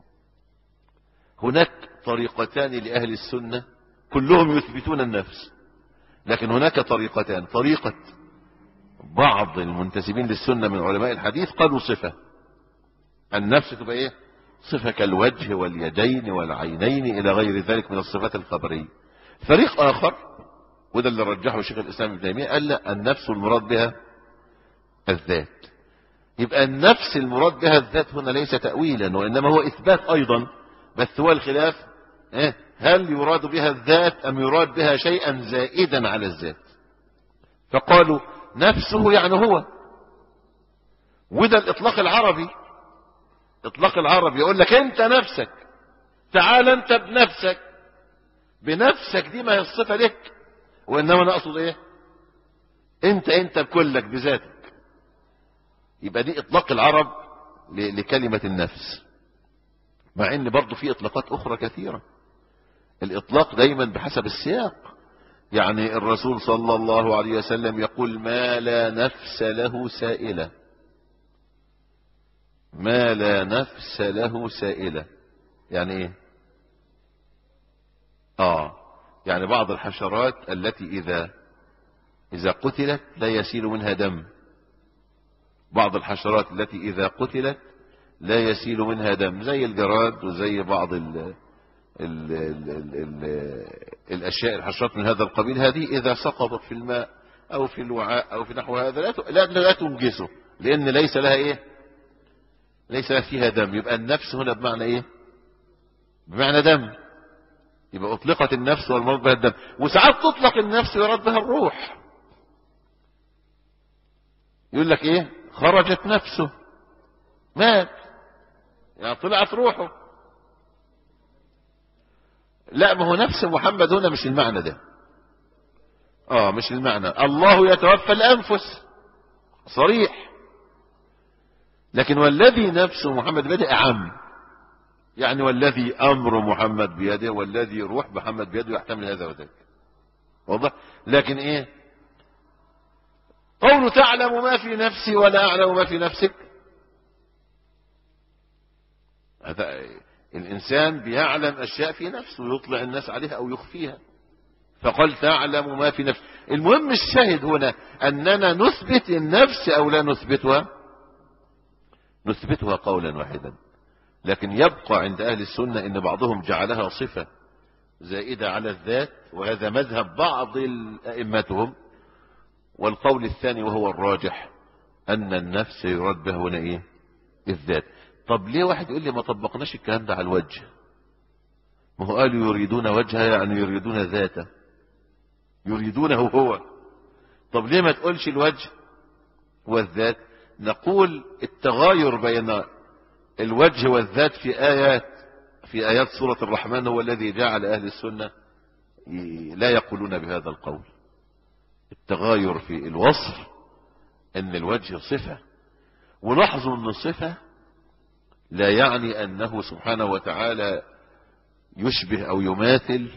هناك طريقتان لأهل السنة كلهم يثبتون النفس لكن هناك طريقتان طريقة بعض المنتسبين للسنة من علماء الحديث قالوا صفة النفس تبقى ايه صفة كالوجه واليدين والعينين الى غير ذلك من الصفات الخبرية فريق اخر وده اللي رجحه شيخ الاسلام ابن تيمية قال لا النفس المراد بها الذات يبقى النفس المراد بها الذات هنا ليس تأويلا وإنما هو إثبات أيضا بس هو الخلاف إيه؟ هل يراد بها الذات أم يراد بها شيئا زائدا على الذات فقالوا نفسه يعني هو وده الإطلاق العربي إطلاق العربي يقول لك أنت نفسك تعال أنت بنفسك بنفسك دي ما هي الصفة لك وإنما أنا أقصد إيه أنت أنت بكلك بذاتك يبقى دي إطلاق العرب لكلمة النفس مع ان برضه في اطلاقات اخرى كثيرة الاطلاق دايما بحسب السياق يعني الرسول صلى الله عليه وسلم يقول ما لا نفس له سائلة ما لا نفس له سائلة يعني ايه اه يعني بعض الحشرات التي اذا اذا قتلت لا يسيل منها دم بعض الحشرات التي اذا قتلت لا يسيل منها دم زي الجراد وزي بعض ال ال ال ال ال الأشياء الحشرات من هذا القبيل هذه إذا سقطت في الماء أو في الوعاء أو في نحو هذا لا لا, لا تنجسه لأن ليس لها إيه ليس لها فيها دم يبقى النفس هنا بمعنى إيه بمعنى دم يبقى أطلقت النفس والمرض بها الدم وساعات تطلق النفس ويراد بها الروح يقول لك إيه خرجت نفسه مات يعني طلعت روحه لا ما هو نفس محمد هنا مش المعنى ده اه مش المعنى الله يتوفى الانفس صريح لكن والذي نفس محمد بيده اعم يعني والذي امر محمد بيده والذي روح محمد بيده يحتمل هذا وذاك واضح لكن ايه قول تعلم ما في نفسي ولا اعلم ما في نفسك هذا الإنسان بيعلم أشياء في نفسه ويطلع الناس عليها أو يخفيها فقال تعلم ما في نفسه المهم الشاهد هنا أننا نثبت النفس أو لا نثبتها نثبتها قولا واحدا لكن يبقى عند أهل السنة أن بعضهم جعلها صفة زائدة على الذات وهذا مذهب بعض أئمتهم والقول الثاني وهو الراجح أن النفس يراد به هنا إيه الذات طب ليه واحد يقول لي ما طبقناش الكلام ده على الوجه ما هو قالوا يريدون وجهه يعني يريدون ذاته يريدونه هو طب ليه ما تقولش الوجه والذات نقول التغاير بين الوجه والذات في آيات في آيات سورة الرحمن هو الذي جعل أهل السنة لا يقولون بهذا القول التغاير في الوصف ان الوجه صفة ولاحظوا ان الصفة لا يعني أنه سبحانه وتعالى يشبه أو يماثل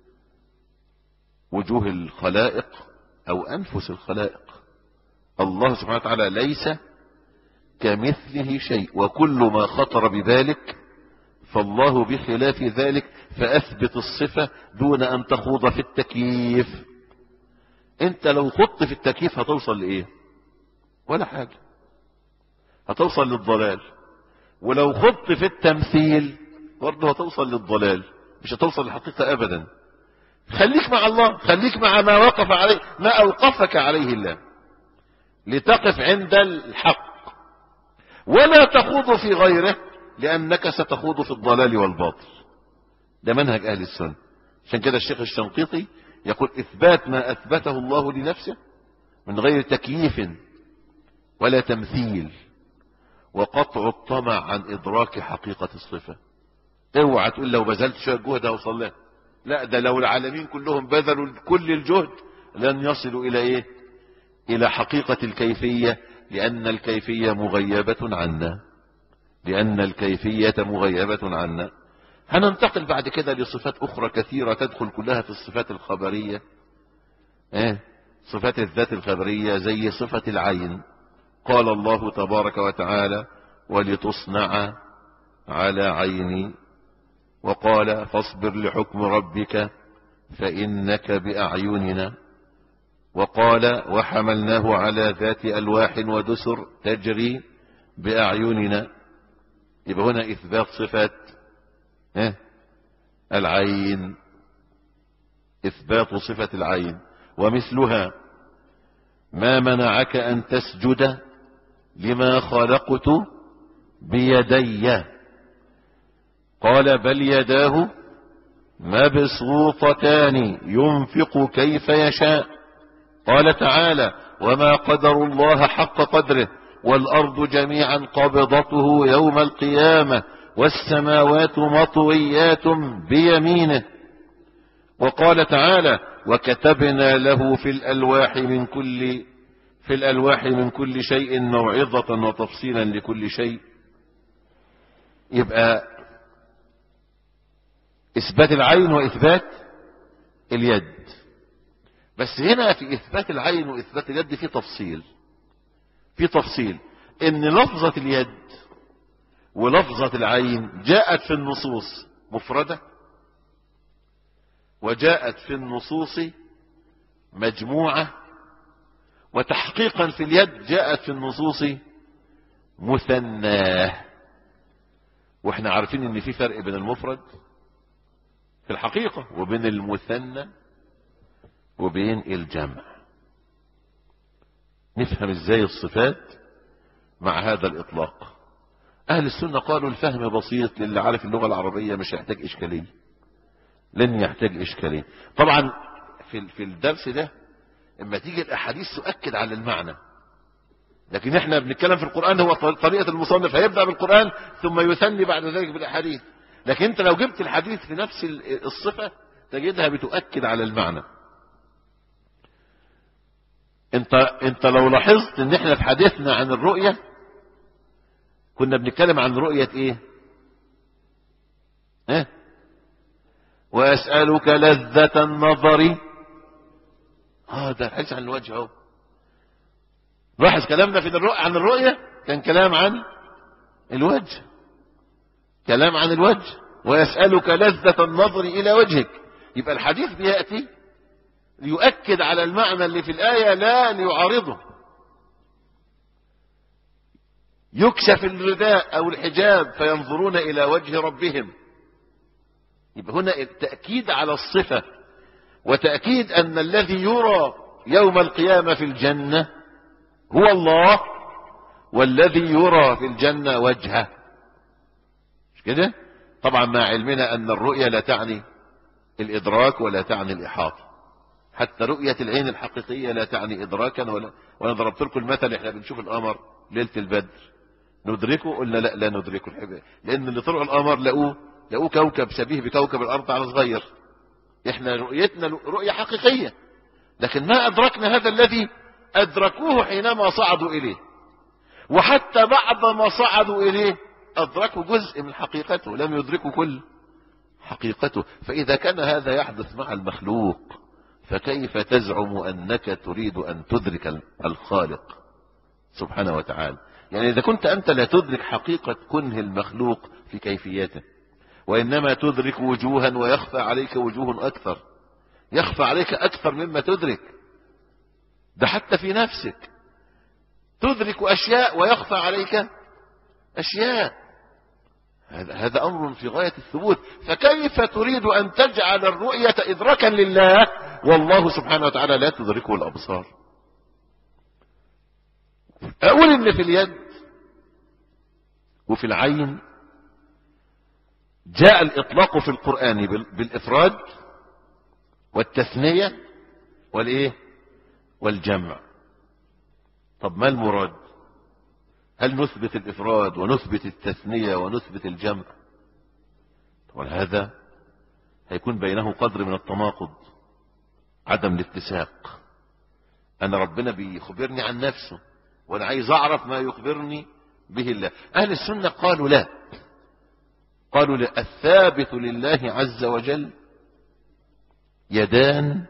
وجوه الخلائق أو أنفس الخلائق الله سبحانه وتعالى ليس كمثله شيء وكل ما خطر ببالك فالله بخلاف ذلك فأثبت الصفة دون أن تخوض في التكييف انت لو خضت في التكييف هتوصل لإيه ولا حاجة هتوصل للضلال ولو خضت في التمثيل برضه هتوصل للضلال مش هتوصل للحقيقة ابدا خليك مع الله خليك مع ما وقف عليه ما اوقفك عليه الله لتقف عند الحق ولا تخوض في غيره لانك ستخوض في الضلال والباطل ده منهج اهل السنة عشان كده الشيخ الشنقيطي يقول اثبات ما اثبته الله لنفسه من غير تكييف ولا تمثيل وقطع الطمع عن إدراك حقيقة الصفة اوعى تقول لو بذلت شوية جهد أوصل لها لا ده لو العالمين كلهم بذلوا كل الجهد لن يصلوا إلى إيه إلى حقيقة الكيفية لأن الكيفية مغيبة عنا لأن الكيفية مغيبة عنا هننتقل بعد كده لصفات أخرى كثيرة تدخل كلها في الصفات الخبرية إيه؟ صفات الذات الخبرية زي صفة العين قال الله تبارك وتعالى ولتصنع على عيني وقال فاصبر لحكم ربك فإنك بأعيننا وقال وحملناه على ذات ألواح ودسر تجري بأعيننا يبقى هنا إثبات صفات اه العين إثبات صفة العين ومثلها ما منعك أن تسجد لما خلقت بيدي قال بل يداه مبسوطتان ينفق كيف يشاء قال تعالى وما قدر الله حق قدره والأرض جميعا قبضته يوم القيامة والسماوات مطويات بيمينه وقال تعالى وكتبنا له في الألواح من كل في الألواح من كل شيء موعظة وتفصيلا لكل شيء يبقى إثبات العين وإثبات اليد بس هنا في إثبات العين وإثبات اليد في تفصيل في تفصيل إن لفظة اليد ولفظة العين جاءت في النصوص مفردة وجاءت في النصوص مجموعة وتحقيقا في اليد جاءت في النصوص مثناه واحنا عارفين ان في فرق بين المفرد في الحقيقة وبين المثنى وبين الجمع نفهم ازاي الصفات مع هذا الاطلاق اهل السنة قالوا الفهم بسيط للي عارف اللغة العربية مش يحتاج اشكالية لن يحتاج اشكالية طبعا في في الدرس ده اما تيجي الاحاديث تؤكد على المعنى لكن احنا بنتكلم في القرآن هو طريقة المصنف هيبدأ بالقرآن ثم يثني بعد ذلك بالاحاديث لكن انت لو جبت الحديث في نفس الصفة تجدها بتؤكد على المعنى انت انت لو لاحظت ان احنا في حديثنا عن الرؤية كنا بنتكلم عن رؤية ايه اه واسألك لذة النظر اه ده الحديث عن الوجه اهو لاحظ كلامنا في الرؤية عن الرؤية كان كلام عن الوجه كلام عن الوجه ويسألك لذة النظر إلى وجهك يبقى الحديث بيأتي ليؤكد على المعنى اللي في الآية لا ليعارضه يكشف الرداء أو الحجاب فينظرون إلى وجه ربهم يبقى هنا التأكيد على الصفة وتأكيد أن الذي يرى يوم القيامة في الجنة هو الله والذي يرى في الجنة وجهه مش كده طبعا مع علمنا أن الرؤية لا تعني الإدراك ولا تعني الإحاطة حتى رؤية العين الحقيقية لا تعني إدراكا ولا وأنا ضربت لكم المثل إحنا بنشوف القمر ليلة البدر ندركه قلنا لا لا ندركه الحبيب لأن اللي طلعوا القمر لقوه لقوه كوكب شبيه بكوكب الأرض على صغير إحنا رؤيتنا رؤية حقيقية لكن ما أدركنا هذا الذي أدركوه حينما صعدوا إليه وحتى بعد ما صعدوا إليه أدركوا جزء من حقيقته لم يدركوا كل حقيقته فإذا كان هذا يحدث مع المخلوق فكيف تزعم أنك تريد أن تدرك الخالق سبحانه وتعالى يعني إذا كنت أنت لا تدرك حقيقة كنه المخلوق في كيفيته وإنما تدرك وجوها ويخفى عليك وجوه أكثر يخفى عليك أكثر مما تدرك ده حتى في نفسك تدرك أشياء ويخفى عليك أشياء هذا هذا أمر في غاية الثبوت فكيف تريد أن تجعل الرؤية إدراكا لله والله سبحانه وتعالى لا تدركه الأبصار أقول إن في اليد وفي العين جاء الإطلاق في القرآن بالإفراد والتثنية والإيه والجمع طب ما المراد هل نثبت الإفراد ونثبت التثنية ونثبت الجمع وهذا هيكون بينه قدر من التناقض عدم الاتساق أنا ربنا بيخبرني عن نفسه وأنا عايز أعرف ما يخبرني به الله أهل السنة قالوا لا قالوا لا الثابت لله عز وجل يدان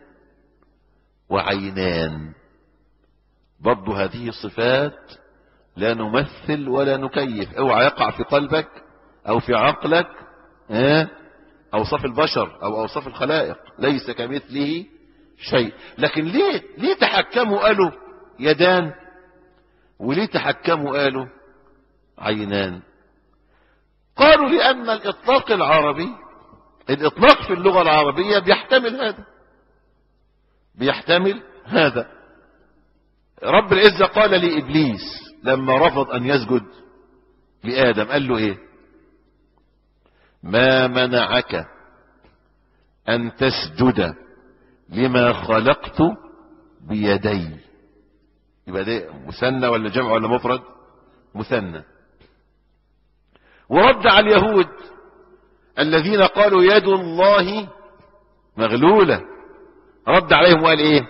وعينان برضو هذه الصفات لا نمثل ولا نكيف اوعى يقع في قلبك او في عقلك اه اوصاف البشر او اوصاف الخلائق ليس كمثله شيء لكن ليه ليه تحكموا قالوا يدان وليه تحكموا قالوا عينان قالوا لان الاطلاق العربي الاطلاق في اللغة العربية بيحتمل هذا بيحتمل هذا رب العزة قال لإبليس لما رفض أن يسجد لآدم قال له إيه ما منعك أن تسجد لما خلقت بيدي يبقى ده مثنى ولا جمع ولا مفرد مثنى ورد على اليهود الذين قالوا يد الله مغلولة رد عليهم وقال ايه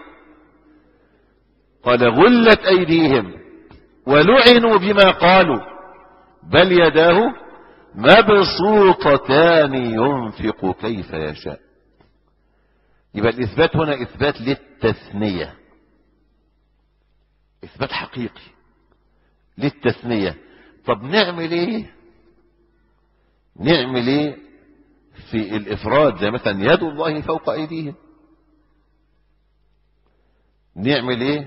قال غلت ايديهم ولعنوا بما قالوا بل يداه مبسوطتان ينفق كيف يشاء يبقى الاثبات هنا اثبات للتثنية اثبات حقيقي للتثنية طب نعمل ايه نعمل ايه في الافراد زي مثلا يد الله فوق ايديهم نعمل ايه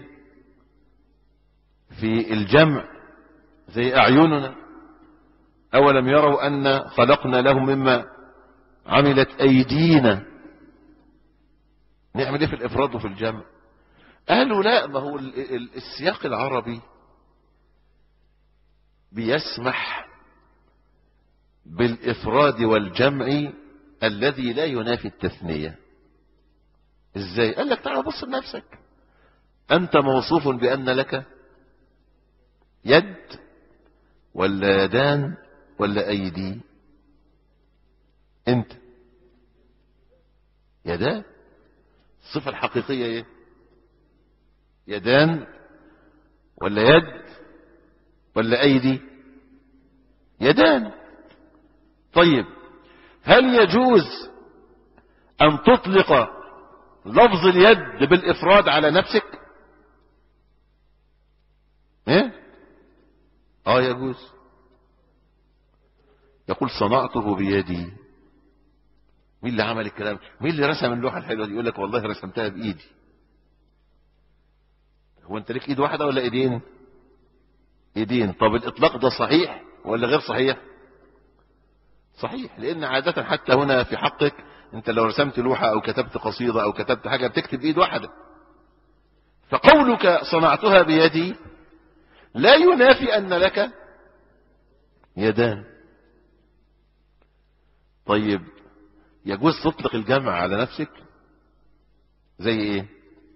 في الجمع زي اعيننا اولم يروا ان خلقنا لهم مما عملت ايدينا نعمل ايه في الافراد وفي الجمع قالوا لا ما هو السياق العربي بيسمح بالافراد والجمع الذي لا ينافي التثنية ازاي قال لك تعال بص لنفسك انت موصوف بان لك يد ولا يدان ولا ايدي انت يدان الصفة الحقيقية ايه يدان ولا يد ولا ايدي يدان طيب هل يجوز ان تطلق لفظ اليد بالافراد على نفسك ايه اه يجوز يقول صنعته بيدي مين اللي عمل الكلام مين اللي رسم اللوحة الحلوة دي يقول لك والله رسمتها بايدي هو انت ليك ايد واحدة ولا ايدين ايدين طب الاطلاق ده صحيح ولا غير صحيح صحيح لان عادة حتى هنا في حقك انت لو رسمت لوحة او كتبت قصيدة او كتبت حاجة بتكتب بايد واحدة فقولك صنعتها بيدي لا ينافي ان لك يدان طيب يجوز تطلق الجمع على نفسك زي ايه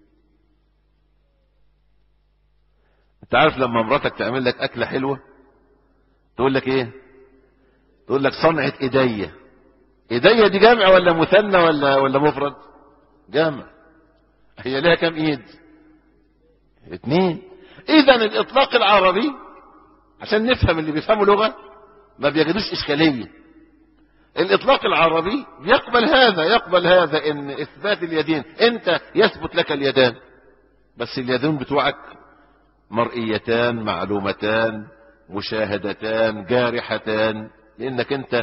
انت عارف لما مراتك تعمل لك اكلة حلوة تقول لك ايه تقول لك صنعة ايديا ايديا دي جمع ولا مثنى ولا ولا مفرد جمع هي ليها كم ايد اتنين اذا الاطلاق العربي عشان نفهم اللي بيفهموا لغة ما بيجدوش اشكالية الاطلاق العربي يقبل هذا يقبل هذا ان اثبات اليدين انت يثبت لك اليدان بس اليدين بتوعك مرئيتان معلومتان مشاهدتان جارحتان لانك انت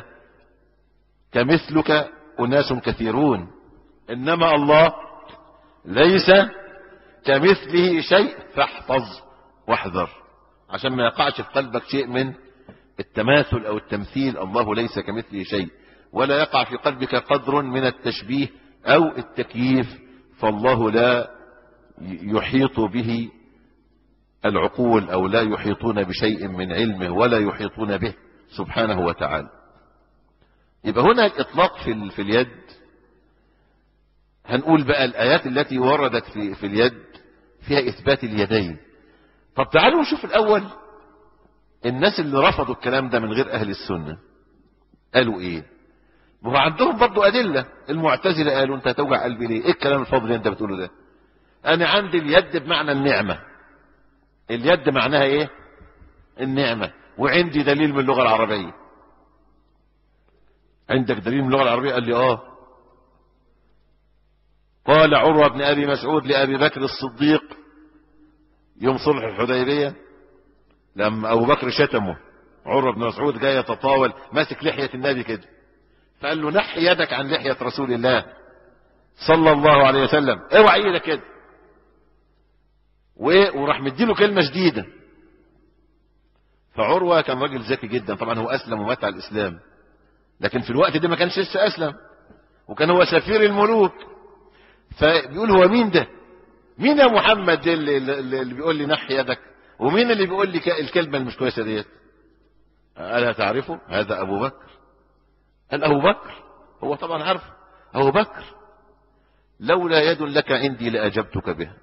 كمثلك اناس كثيرون انما الله ليس كمثله شيء فاحفظ واحذر عشان ما يقعش في قلبك شيء من التماثل او التمثيل الله ليس كمثله شيء ولا يقع في قلبك قدر من التشبيه او التكييف فالله لا يحيط به العقول او لا يحيطون بشيء من علمه ولا يحيطون به سبحانه وتعالى يبقى هنا الاطلاق في, في اليد هنقول بقى الايات التي وردت في, في اليد فيها اثبات اليدين طب تعالوا نشوف الاول الناس اللي رفضوا الكلام ده من غير اهل السنة قالوا ايه ما هو عندهم برضو ادلة المعتزلة قالوا انت هتوجع قلبي ليه ايه الكلام الفاضي اللي انت بتقوله ده انا عندي اليد بمعنى النعمة اليد معناها ايه النعمة وعندي دليل من اللغة العربية عندك دليل من اللغة العربية قال لي اه قال عروة بن ابي مسعود لابي بكر الصديق يوم صلح الحديبية لما ابو بكر شتمه عروة بن مسعود جاي يتطاول ماسك لحية النبي كده فقال له نح يدك عن لحية رسول الله صلى الله عليه وسلم اوعى ايدك كده وراح مديله كلمة شديدة فعروة كان راجل ذكي جدا طبعا هو اسلم ومات على الاسلام لكن في الوقت ده ما كانش لسه اسلم وكان هو سفير الملوك فبيقول هو مين ده مين يا محمد ده اللي, اللي بيقول لي نح يدك ومين اللي بيقول لي الكلمة المش كويسة ديت ألا تعرفه هذا أبو بكر قال أبو بكر هو طبعا عارف أبو بكر لولا يد لك عندي لأجبتك بها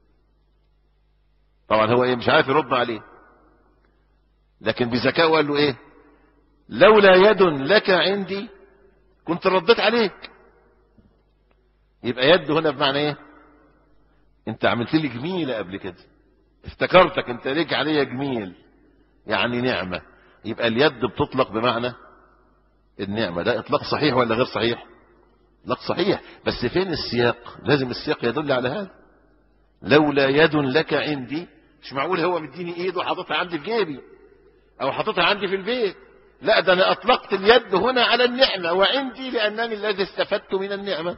طبعا هو ايه مش عارف يرد عليه لكن بذكاء قال له ايه لولا يد لك عندي كنت رديت عليك يبقى يد هنا بمعنى ايه انت عملت لي جميلة قبل كده افتكرتك انت ليك عليا جميل يعني نعمة يبقى اليد بتطلق بمعنى النعمة ده اطلاق صحيح ولا غير صحيح اطلاق صحيح بس فين السياق لازم السياق يدل على هذا لولا يد لك عندي مش معقول هو مديني ايده وحاططها عندي في جيبي او حاططها عندي في البيت لا ده انا اطلقت اليد هنا على النعمة وعندي لانني الذي استفدت من النعمة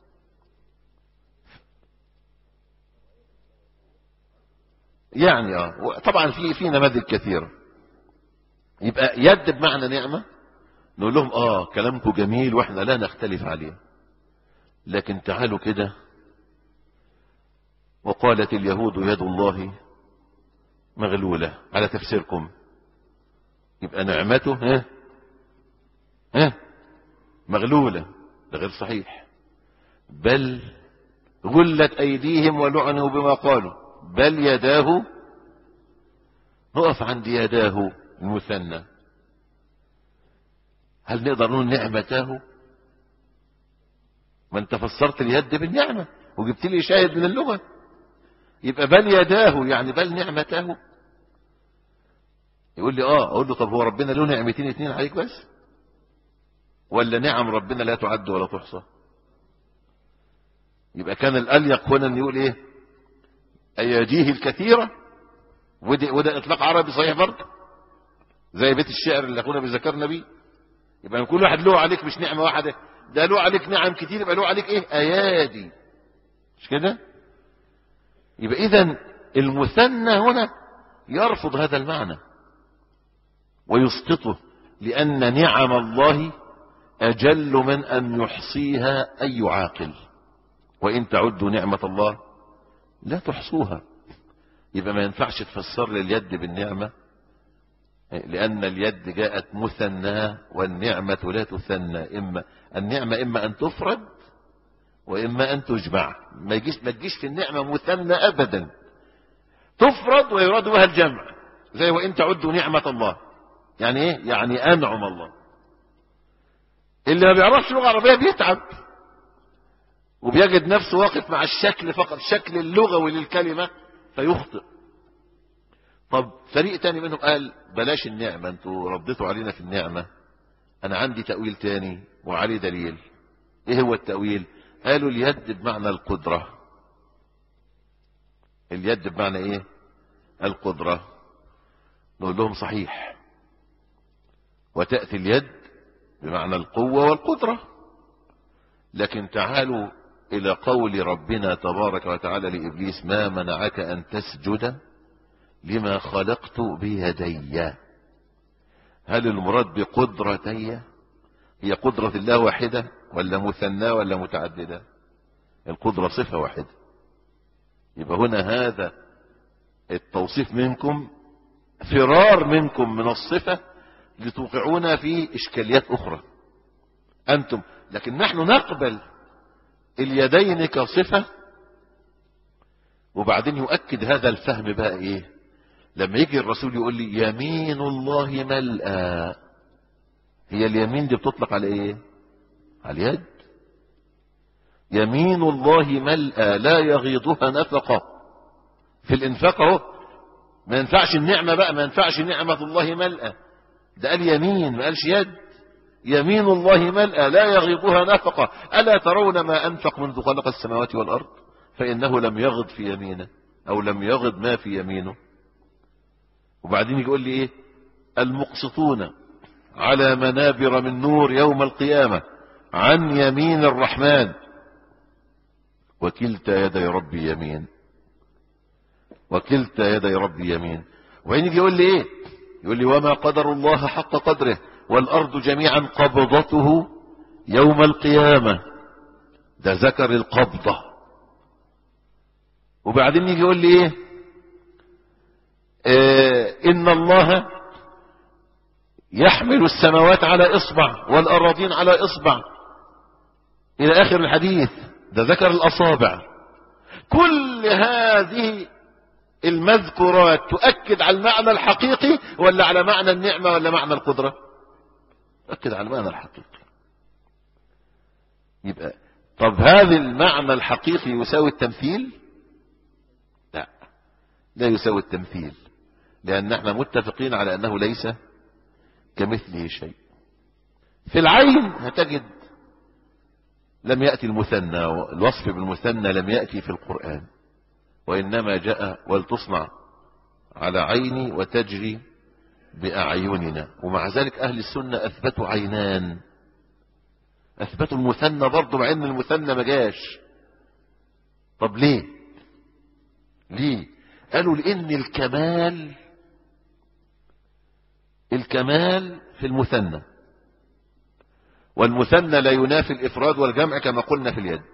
يعني اه طبعا في في نماذج كثيرة يبقى يد بمعنى نعمة نقول لهم اه كلامكم جميل واحنا لا نختلف عليه لكن تعالوا كده وقالت اليهود يد الله مغلولة على تفسيركم يبقى نعمته ها ها مغلولة ده غير صحيح بل غلت أيديهم ولعنوا بما قالوا بل يداه نقف عند يداه المثنى هل نقدر نقول نعمته ما انت فسرت اليد بالنعمة وجبت لي شاهد من اللغة يبقى بل يداه يعني بل نعمته يقول لي اه اقول له طب هو ربنا له نعمتين اتنين عليك بس ولا نعم ربنا لا تعد ولا تحصى يبقى كان الاليق هنا ان يقول ايه اياديه الكثيرة وده, وده اطلاق عربي صحيح برضه زي بيت الشعر اللي اخونا بيذكرنا بيه يبقى كل واحد له عليك مش نعمة واحدة ده له عليك نعم كتير يبقى له عليك ايه ايادي مش كده يبقى اذا المثنى هنا يرفض هذا المعنى ويسقطه لأن نعم الله أجل من أن يحصيها أي عاقل وإن تعدوا نعمة الله لا تحصوها يبقى ما ينفعش تفسر لي اليد بالنعمة لأن اليد جاءت مثنى والنعمة لا تثنى إما النعمة إما أن تفرد وإما أن تجمع ما يجيش ما تجيش في النعمة مثنى أبدا تفرد ويراد بها الجمع زي وإن تعدوا نعمة الله يعني إيه يعني أنعم الله اللي ما بيعرفش لغة عربية بيتعب وبيجد نفسه واقف مع الشكل فقط الشكل اللغوي للكلمة فيخطئ طب فريق تاني منهم قال بلاش النعمة انتوا رديتوا علينا في النعمة انا عندي تأويل تاني وعليه دليل ايه هو التأويل قالوا اليد بمعنى القدرة اليد بمعنى ايه القدرة نقول لهم صحيح وتأتي اليد بمعنى القوة والقدرة لكن تعالوا إلى قول ربنا تبارك وتعالى لإبليس ما منعك أن تسجد لما خلقت بيدي هل المراد بقدرتي هي قدرة الله واحدة ولا مثنى ولا متعددة القدرة صفة واحدة يبقى هنا هذا التوصيف منكم فرار منكم من الصفة لتوقعونا في إشكاليات أخرى أنتم لكن نحن نقبل اليدين كصفة وبعدين يؤكد هذا الفهم بقى إيه لما يجي الرسول يقول لي يمين الله ملأى هي اليمين دي بتطلق على ايه على اليد يمين الله ملأى لا يغيضها نفقة في الانفاق اهو ما ينفعش النعمة بقى ما ينفعش نعمة الله ملأى ده قال يمين ما قالش يد يمين الله ملأى لا يغيضها نفقة ألا ترون ما أنفق منذ خلق السماوات والأرض فإنه لم يغض في يمينه أو لم يغض ما في يمينه وبعدين يقول لي إيه المقسطون على منابر من نور يوم القيامة عن يمين الرحمن وكلتا يدي ربي يمين وكلتا يدي ربي يمين وبعدين يجي يقول لي ايه يقول لي وما قدر الله حق قدره والارض جميعا قبضته يوم القيامة ده ذكر القبضة وبعدين يجي يقول لي ايه آه ان الله يحمل السماوات على اصبع والاراضين على اصبع الى اخر الحديث ده ذكر الاصابع كل هذه المذكورات تؤكد على المعنى الحقيقي ولا على معنى النعمة ولا معنى القدرة تؤكد على المعنى الحقيقي يبقى طب هذا المعنى الحقيقي يساوي التمثيل لا لا يساوي التمثيل لأن احنا متفقين على أنه ليس كمثله شيء في العين هتجد لم يأتي المثنى الوصف بالمثنى لم يأتي في القرآن وإنما جاء ولتصنع على عيني وتجري بأعيننا ومع ذلك أهل السنة أثبتوا عينان أثبتوا المثنى برضه مع أن المثنى ما جاش طب ليه ليه قالوا لأن الكمال الكمال في المثنى والمثنى لا ينافي الإفراد والجمع كما قلنا في اليد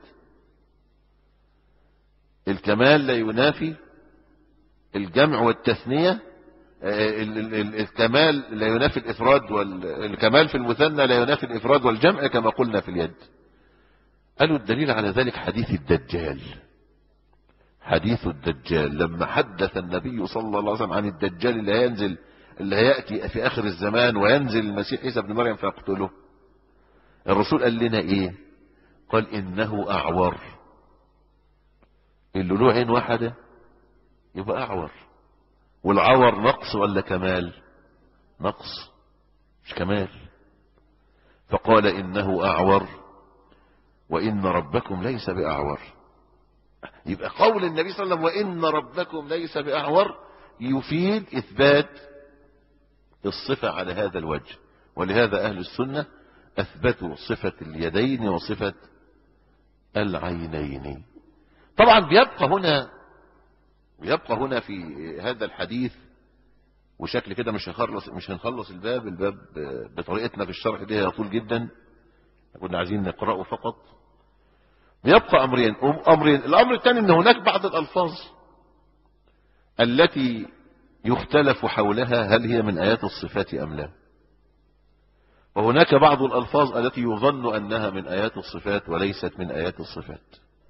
الكمال لا ينافي الجمع والتثنية الكمال لا ينافي الإفراد والكمال في المثنى لا ينافي الإفراد والجمع كما قلنا في اليد قالوا الدليل على ذلك حديث الدجال حديث الدجال لما حدث النبي صلى الله عليه وسلم عن الدجال اللي هينزل اللي هيأتي في آخر الزمان وينزل المسيح عيسى بن مريم فيقتله الرسول قال لنا ايه قال انه اعور اللي له عين واحدة يبقى اعور والعور نقص ولا كمال نقص مش كمال فقال انه اعور وان ربكم ليس باعور يبقى قول النبي صلى الله عليه وسلم وان ربكم ليس باعور يفيد اثبات الصفة على هذا الوجه ولهذا اهل السنة اثبتوا صفة اليدين وصفة العينين طبعا بيبقى هنا بيبقى هنا في هذا الحديث وشكل كده مش هنخلص مش هنخلص الباب الباب بطريقتنا في الشرح دي يطول جدا كنا عايزين نقرأه فقط بيبقى امرين امرين الامر الثاني ان هناك بعض الالفاظ التي يختلف حولها هل هي من ايات الصفات ام لا وهناك بعض الألفاظ التي يظن أنها من آيات الصفات وليست من آيات الصفات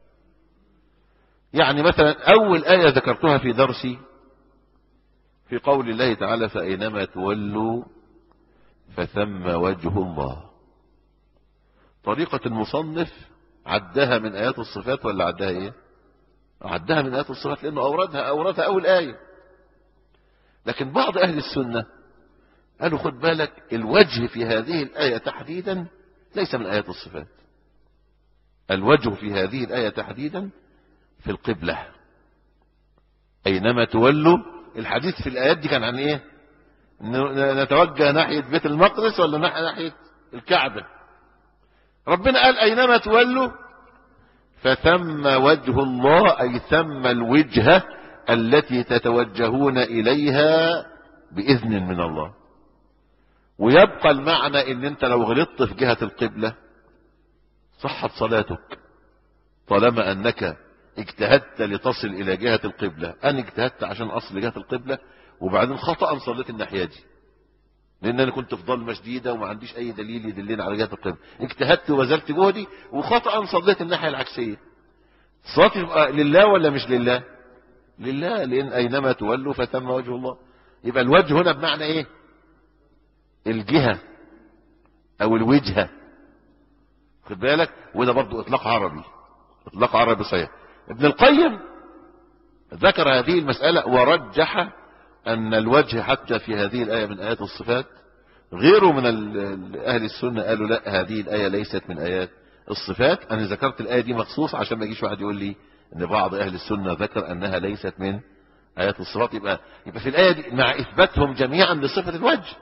يعني مثلا أول آية ذكرتها في درسي في قول الله تعالى فأينما تولوا فثم وجه الله طريقة المصنف عدها من آيات الصفات ولا عدها إيه عدها من آيات الصفات لأنه أوردها أوردها أول آية لكن بعض أهل السنة قالوا خد بالك الوجه في هذه الآية تحديدا ليس من آيات الصفات الوجه في هذه الآية تحديدا في القبلة أينما تولوا الحديث في الآيات دي كان عن إيه نتوجه ناحية بيت المقدس ولا ناحية الكعبة ربنا قال أينما تولوا فثم وجه الله أي ثم الوجهة التي تتوجهون إليها بإذن من الله ويبقى المعنى ان انت لو غلطت في جهة القبلة صحت صلاتك طالما انك اجتهدت لتصل الى جهة القبلة انا اجتهدت عشان اصل لجهة القبلة وبعدين خطأ صليت الناحية دي لان انا كنت في ضلمة شديدة وما عنديش اي دليل يدلني على جهة القبلة اجتهدت وبذلت جهدي وخطأ صليت الناحية العكسية صلاتي لله ولا مش لله لله لان اينما تولوا فثم وجه الله يبقى الوجه هنا بمعنى ايه الجهة او الوجهة خد بالك وده برضو اطلاق عربي اطلاق عربي صحيح ابن القيم ذكر هذه المسألة ورجح ان الوجه حتى في هذه الآية من آيات الصفات غيره من اهل السنة قالوا لا هذه الآية ليست من آيات الصفات انا ذكرت الآية دي مخصوص عشان ما يجيش واحد يقول لي ان بعض اهل السنة ذكر انها ليست من آيات الصفات يبقى, يبقى في الآية دي مع اثباتهم جميعا لصفة الوجه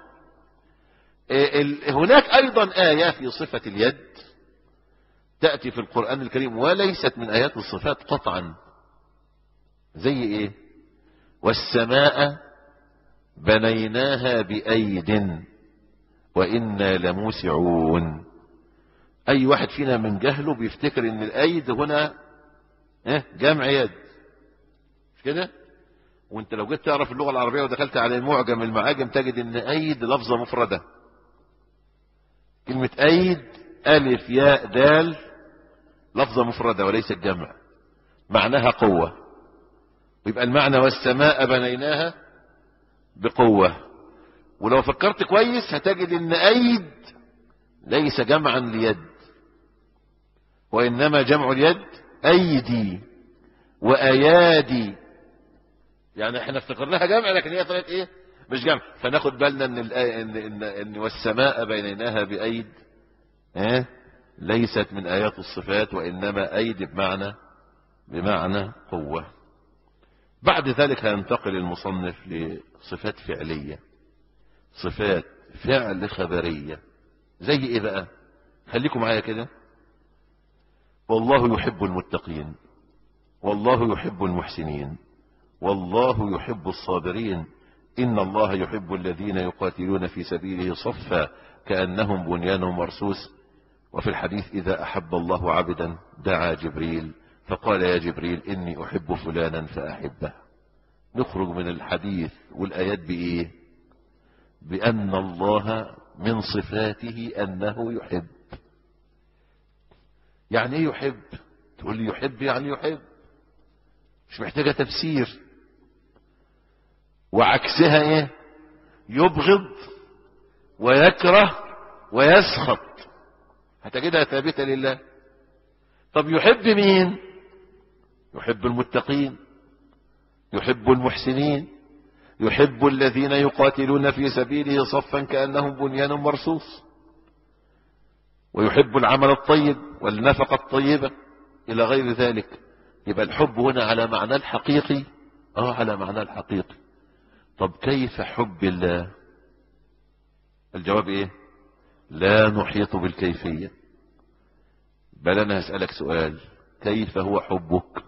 هناك ايضا آية في صفة اليد تأتي في القرآن الكريم وليست من آيات الصفات قطعا زي ايه والسماء بنيناها بأيد وإنا لموسعون أي واحد فينا من جهله بيفتكر ان الأيد هنا جمع يد مش كده وانت لو جيت تعرف اللغة العربية ودخلت على المعجم المعاجم تجد ان أيد لفظة مفردة كلمة أيد ألف ياء دال لفظة مفردة وليست جمع معناها قوة ويبقى المعنى والسماء بنيناها بقوة ولو فكرت كويس هتجد ان أيد ليس جمعا ليد وإنما جمع اليد أيدي وأيادي يعني احنا افتكرناها جمع لكن هي طلعت ايه مش جمع فناخد بالنا ان الآية ان, إن, إن والسماء بينيناها بأيد اه ليست من آيات الصفات وإنما أيد بمعنى بمعنى قوة بعد ذلك هينتقل المصنف لصفات فعلية صفات فعل خبرية زي ايه بقى خليكم معايا كده والله يحب المتقين والله يحب المحسنين والله يحب الصابرين إن الله يحب الذين يقاتلون في سبيله صفا كأنهم بنيان مرسوس وفي الحديث إذا أحب الله عبدا دعا جبريل فقال يا جبريل إني أحب فلانا فأحبه نخرج من الحديث والآيات بإيه بأن الله من صفاته أنه يحب يعني ايه يحب تقول لي يحب يعني يحب مش محتاجة تفسير وعكسها ايه يبغض ويكره ويسخط هتجدها ثابتة لله طب يحب مين يحب المتقين يحب المحسنين يحب الذين يقاتلون في سبيله صفا كأنهم بنيان مرصوص ويحب العمل الطيب والنفقة الطيبة إلى غير ذلك يبقى الحب هنا على معنى الحقيقي اه على معنى الحقيقي طب كيف حب الله الجواب ايه لا نحيط بالكيفية بل انا هسألك سؤال كيف هو حبك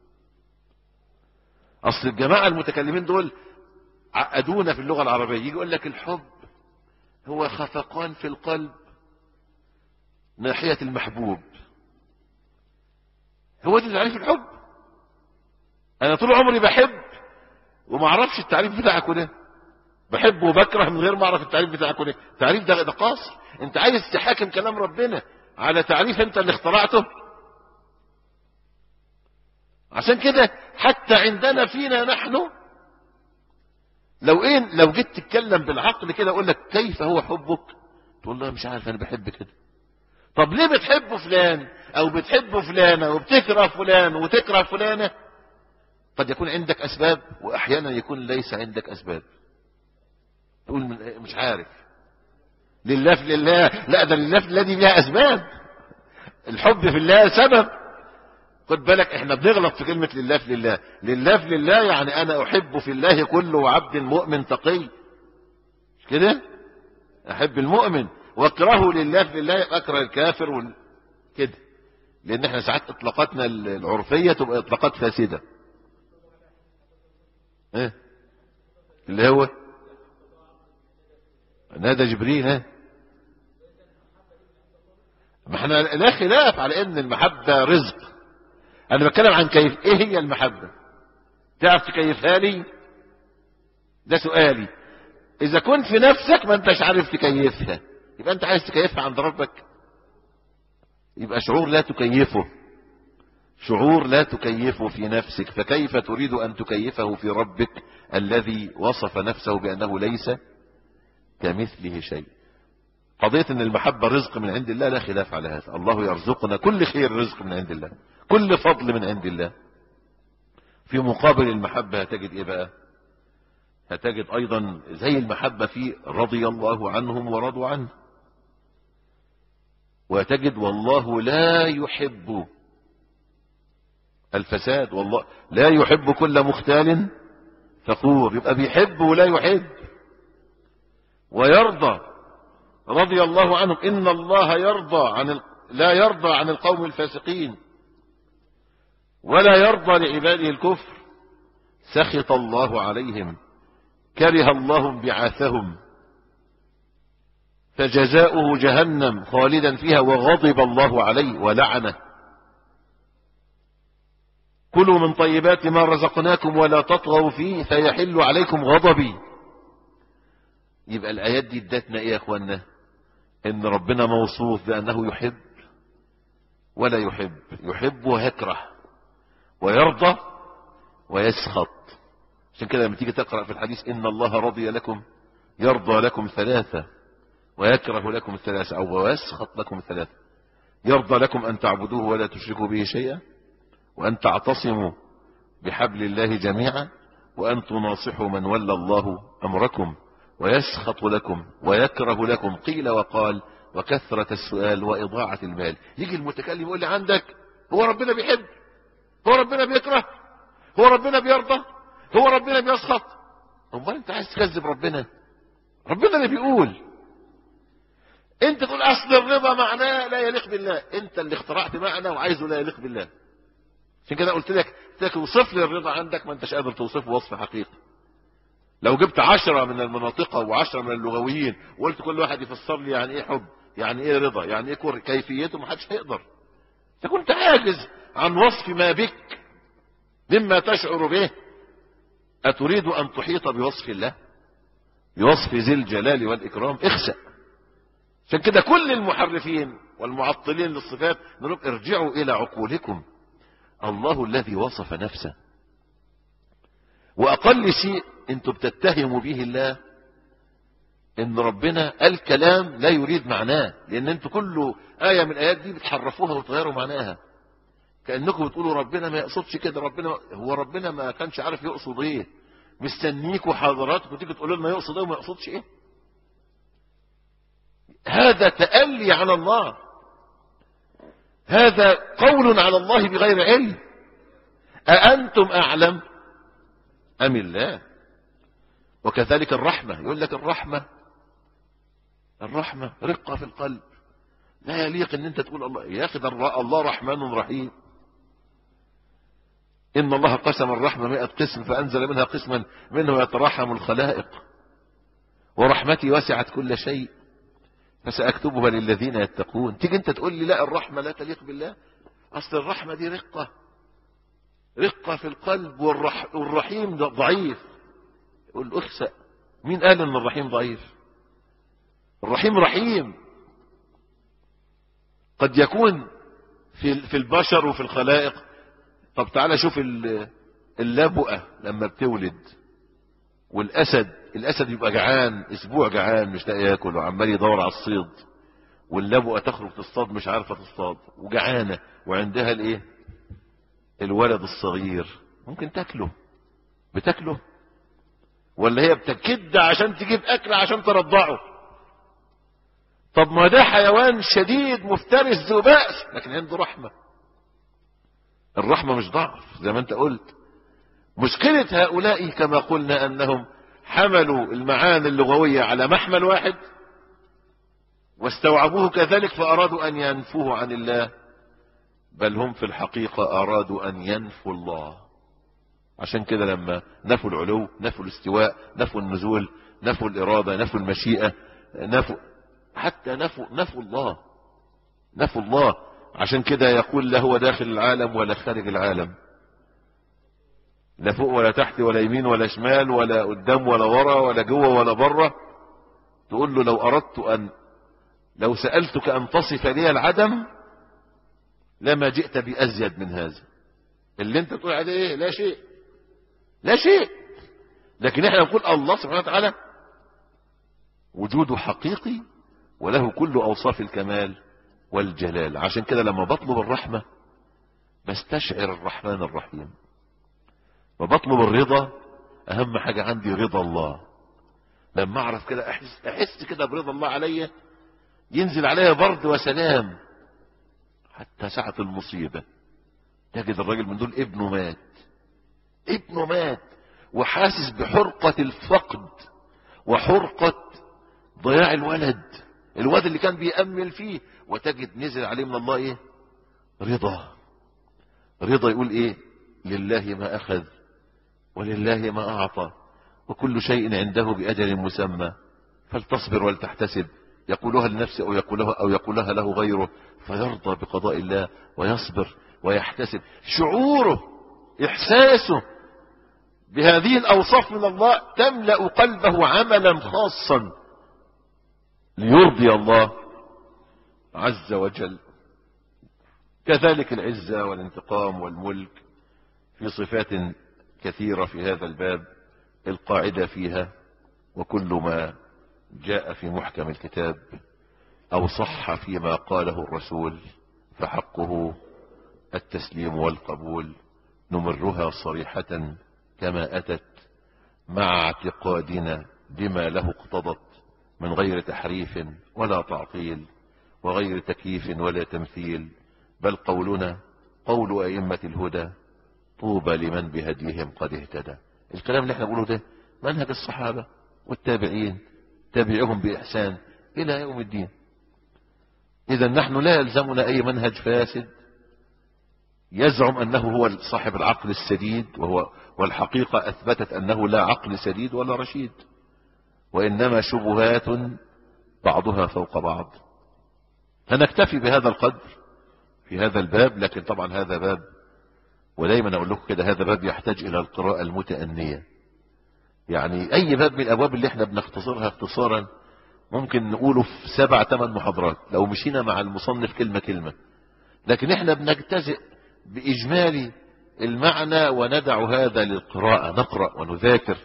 اصل الجماعة المتكلمين دول عقدونا في اللغة العربية يجي يقول لك الحب هو خفقان في القلب ناحية المحبوب هو ده تعريف الحب انا طول عمري بحب وما اعرفش التعريف بتاعك ده بحب وبكره من غير ما اعرف التعريف بتاعك ده التعريف ده ده قاصر انت عايز تحاكم كلام ربنا على تعريف انت اللي اخترعته عشان كده حتى عندنا فينا نحن لو ايه لو جيت تتكلم بالعقل كده اقول لك كيف هو حبك تقول له مش عارف انا بحب كده طب ليه بتحب فلان او بتحب فلانة وبتكره فلان وتكره فلانة قد يكون عندك اسباب واحيانا يكون ليس عندك اسباب تقول مش عارف لله في لله لا ده لله في الله دي لها اسباب الحب في الله سبب خد بالك احنا بنغلط في كلمة لله في لله لله في لله يعني انا احب في الله كل عبد مؤمن تقي مش كده احب المؤمن واكرهه لله في الله اكره الكافر وال... كده لان احنا ساعات اطلاقاتنا العرفية تبقى اطلاقات فاسدة ايه اللي هو نادى جبريل ها ما احنا لا خلاف على ان المحبة رزق انا بتكلم عن كيف ايه هي المحبة تعرف تكيفها لي ده سؤالي اذا كنت في نفسك ما انتش عارف تكيفها يبقى انت عايز تكيفها عند ربك يبقى شعور لا تكيفه شعور لا تكيفه في نفسك فكيف تريد أن تكيفه في ربك الذي وصف نفسه بأنه ليس كمثله شيء قضية ان المحبة رزق من عند الله لا خلاف على هذا الله يرزقنا كل خير رزق من عند الله كل فضل من عند الله في مقابل المحبة هتجد ايه بقى هتجد ايضا زي المحبة في رضي الله عنهم ورضوا عنه وتجد والله لا يحب الفساد والله لا يحب كل مختال فخور يبقى بيحب ولا يحب ويرضى رضي الله عنهم إن الله يرضى عن ال... لا يرضى عن القوم الفاسقين ولا يرضى لعباده الكفر سخط الله عليهم كره الله انبعاثهم فجزاؤه جهنم خالدا فيها وغضب الله عليه ولعنه كلوا من طيبات ما رزقناكم ولا تطغوا فيه فيحل عليكم غضبي يبقى الآيات دي ادتنا ايه يا اخوانا ان ربنا موصوف بانه يحب ولا يحب يحب ويكره ويرضى ويسخط عشان كده لما تيجي تقرأ في الحديث ان الله رضي لكم يرضى لكم ثلاثة ويكره لكم الثلاثة او ويسخط لكم الثلاثة يرضى لكم ان تعبدوه ولا تشركوا به شيئا وان تعتصموا بحبل الله جميعا وان تناصحوا من ولى الله امركم ويسخط لكم ويكره لكم قيل وقال وكثرة السؤال وإضاعة المال يجي المتكلم يقول لي عندك هو ربنا بيحب هو ربنا بيكره هو ربنا بيرضى هو ربنا بيسخط امال انت عايز تكذب ربنا ربنا اللي بيقول انت تقول اصل الرضا معناه لا يليق بالله انت اللي اخترعت معنى وعايزه لا يليق بالله عشان كده قلت لك قلت لك اوصف لي الرضا عندك ما انتش قادر توصفه وصف حقيقي لو جبت عشرة من المناطق وعشرة من اللغويين وقلت كل واحد يفسر لي يعني ايه حب يعني ايه رضا يعني ايه كره كيفيته ما حدش هيقدر انت كنت عاجز عن وصف ما بك مما تشعر به اتريد ان تحيط بوصف الله بوصف ذي الجلال والاكرام اخسأ عشان كده كل المحرفين والمعطلين للصفات نقول ارجعوا الى عقولكم الله الذي وصف نفسه واقل شيء انتوا بتتهموا به الله ان ربنا الكلام لا يريد معناه لان انتوا كل آية من الآيات دي بتحرفوها وتغيروا معناها كأنكم بتقولوا ربنا ما يقصدش كده ربنا هو ربنا ما كانش عارف يقصد ايه مستنيكوا حضراتكم تيجي تقولوا لنا يقصد ايه وما يقصدش ايه هذا تألي على الله هذا قول على الله بغير علم أأنتم أعلم أم الله وكذلك الرحمة يقول لك الرحمة الرحمة رقة في القلب لا يليق ان انت تقول الله يا اخي ده الله رحمن رحيم ان الله قسم الرحمة مئة قسم فانزل منها قسما منه يترحم الخلائق ورحمتي وسعت كل شيء فسأكتبها للذين يتقون تيجي انت تقول لي لا الرحمة لا تليق بالله اصل الرحمة دي رقة رقة في القلب والرح والرحيم ضعيف يقول اخسأ مين قال ان الرحيم ضعيف الرحيم رحيم قد يكون في في البشر وفي الخلائق طب تعالى شوف اللبؤة لما بتولد والاسد الاسد يبقى جعان اسبوع جعان مش لاقي ياكل وعمال يدور على الصيد واللبؤة تخرج تصطاد مش عارفة تصطاد وجعانة وعندها الايه الولد الصغير ممكن تاكله بتاكله ولا هي بتكد عشان تجيب اكل عشان ترضعه طب ما ده حيوان شديد مفترس ذو بأس لكن عنده رحمة الرحمة مش ضعف زي ما انت قلت مشكلة هؤلاء كما قلنا انهم حملوا المعاني اللغوية على محمل واحد واستوعبوه كذلك فارادوا ان ينفوه عن الله بل هم في الحقيقة ارادوا ان ينفوا الله عشان كده لما نفوا العلو نفوا الاستواء نفوا النزول نفوا الارادة نفوا المشيئة نفوا حتى نفوا نفوا الله نفوا الله عشان كده يقول لا هو داخل العالم ولا خارج العالم لا فوق ولا تحت ولا يمين ولا شمال ولا قدام ولا ورا ولا جوه ولا بره تقول له لو اردت ان لو سألتك ان تصف لي العدم لما جئت بأزيد من هذا اللي انت تقول عليه ايه لا شيء لا شيء لكن احنا نقول الله سبحانه وتعالى وجوده حقيقي وله كل اوصاف الكمال والجلال عشان كده لما بطلب الرحمة بستشعر الرحمن الرحيم وبطلب الرضا اهم حاجة عندي رضا الله لما اعرف كده احس, أحس كده برضا الله عليا ينزل عليا برد وسلام حتى ساعة المصيبة تجد الراجل من دول ابنه مات ابنه مات وحاسس بحرقة الفقد وحرقة ضياع الولد الواد اللي كان بيأمل فيه وتجد نزل عليه من الله ايه رضا رضا يقول ايه لله ما اخذ ولله ما اعطى وكل شيء عنده بأجل مسمى فلتصبر ولتحتسب يقولها لنفسه أو يقولها, أو يقولها له غيره فيرضى بقضاء الله ويصبر ويحتسب شعوره إحساسه بهذه الأوصاف من الله تملأ قلبه عملا خاصا ليرضي الله عز وجل كذلك العزة والانتقام والملك في صفات كثيرة في هذا الباب القاعدة فيها وكل ما جاء في محكم الكتاب أو صح فيما قاله الرسول فحقه التسليم والقبول نمرها صريحة كما أتت مع اعتقادنا بما له اقتضت من غير تحريف ولا تعطيل وغير تكييف ولا تمثيل بل قولنا قول أئمة الهدى طوبى لمن بهديهم قد اهتدى الكلام اللي احنا بنقوله ده منهج الصحابة والتابعين تابعهم بإحسان إلى يوم الدين إذا نحن لا يلزمنا أي منهج فاسد يزعم أنه هو صاحب العقل السديد وهو والحقيقة أثبتت أنه لا عقل سديد ولا رشيد وإنما شبهات بعضها فوق بعض فنكتفي بهذا القدر في هذا الباب لكن طبعا هذا باب ودايما أقول لكم كده هذا باب يحتاج إلى القراءة المتأنية يعني أي باب من الأبواب اللي احنا بنختصرها اختصارا ممكن نقوله في سبع ثمان محاضرات لو مشينا مع المصنف كلمة كلمة لكن احنا بنجتزئ بإجمالي المعنى وندع هذا للقراءة نقرأ ونذاكر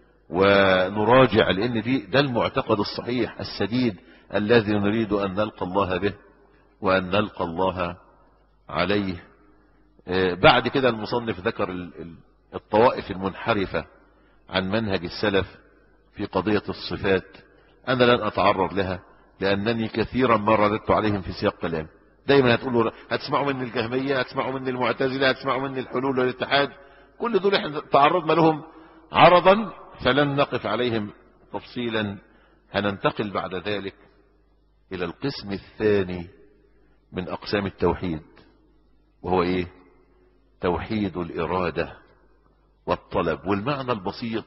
ونراجع لأن دي ده المعتقد الصحيح السديد الذي نريد أن نلقى الله به وأن نلقى الله عليه بعد كده المصنف ذكر الطوائف المنحرفة عن منهج السلف في قضية الصفات أنا لن أتعرض لها لأنني كثيرا ما رددت عليهم في سياق كلام دايما هتقولوا هتسمعوا مني الجهمية هتسمعوا مني المعتزلة هتسمعوا مني الحلول والاتحاد كل دول احنا تعرضنا لهم عرضا فلن نقف عليهم تفصيلا هننتقل بعد ذلك إلى القسم الثاني من أقسام التوحيد وهو إيه توحيد الإرادة والطلب والمعنى البسيط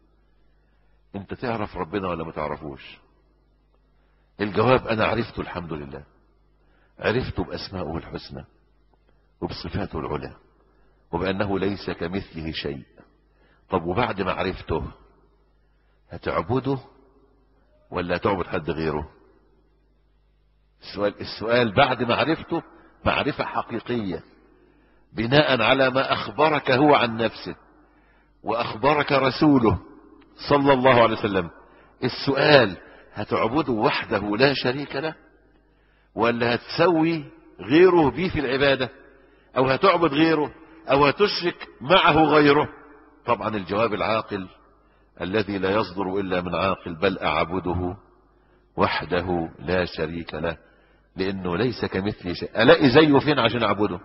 انت تعرف ربنا ولا ما تعرفوش الجواب انا عرفته الحمد لله عرفته باسمائه الحسنى وبصفاته العلى وبانه ليس كمثله شيء طب وبعد ما عرفته هتعبده ولا هتعبد حد غيره السؤال, السؤال بعد ما عرفته معرفة حقيقية بناء على ما أخبرك هو عن نفسه وأخبرك رسوله صلى الله عليه وسلم السؤال هتعبده وحده لا شريك له ولا هتسوي غيره به في العبادة أو هتعبد غيره أو هتشرك معه غيره طبعا الجواب العاقل الذي لا يصدر إلا من عاقل بل أعبده وحده لا شريك له لأنه ليس كمثله شيء ألاقي زيه فين عشان أعبده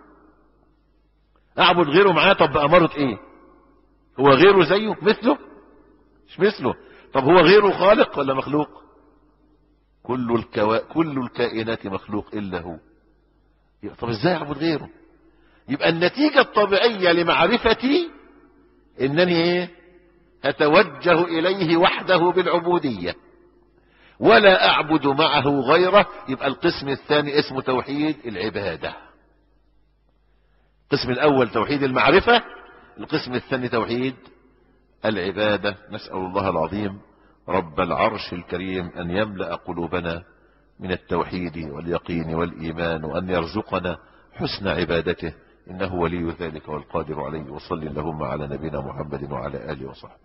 أعبد غيره معاه طب بأمارة إيه هو غيره زيه مثله مش مثله طب هو غيره خالق ولا مخلوق كل الكوا... كل الكائنات مخلوق إلا هو طب ازاي اعبد غيره يبقى النتيجة الطبيعية لمعرفتي انني ايه اتوجه اليه وحده بالعبودية ولا اعبد معه غيره يبقى القسم الثاني اسمه توحيد العبادة القسم الاول توحيد المعرفة القسم الثاني توحيد العبادة نسأل الله العظيم رب العرش الكريم أن يملأ قلوبنا من التوحيد واليقين والإيمان وأن يرزقنا حسن عبادته إنه ولي ذلك والقادر عليه وصل اللهم على نبينا محمد وعلى آله وصحبه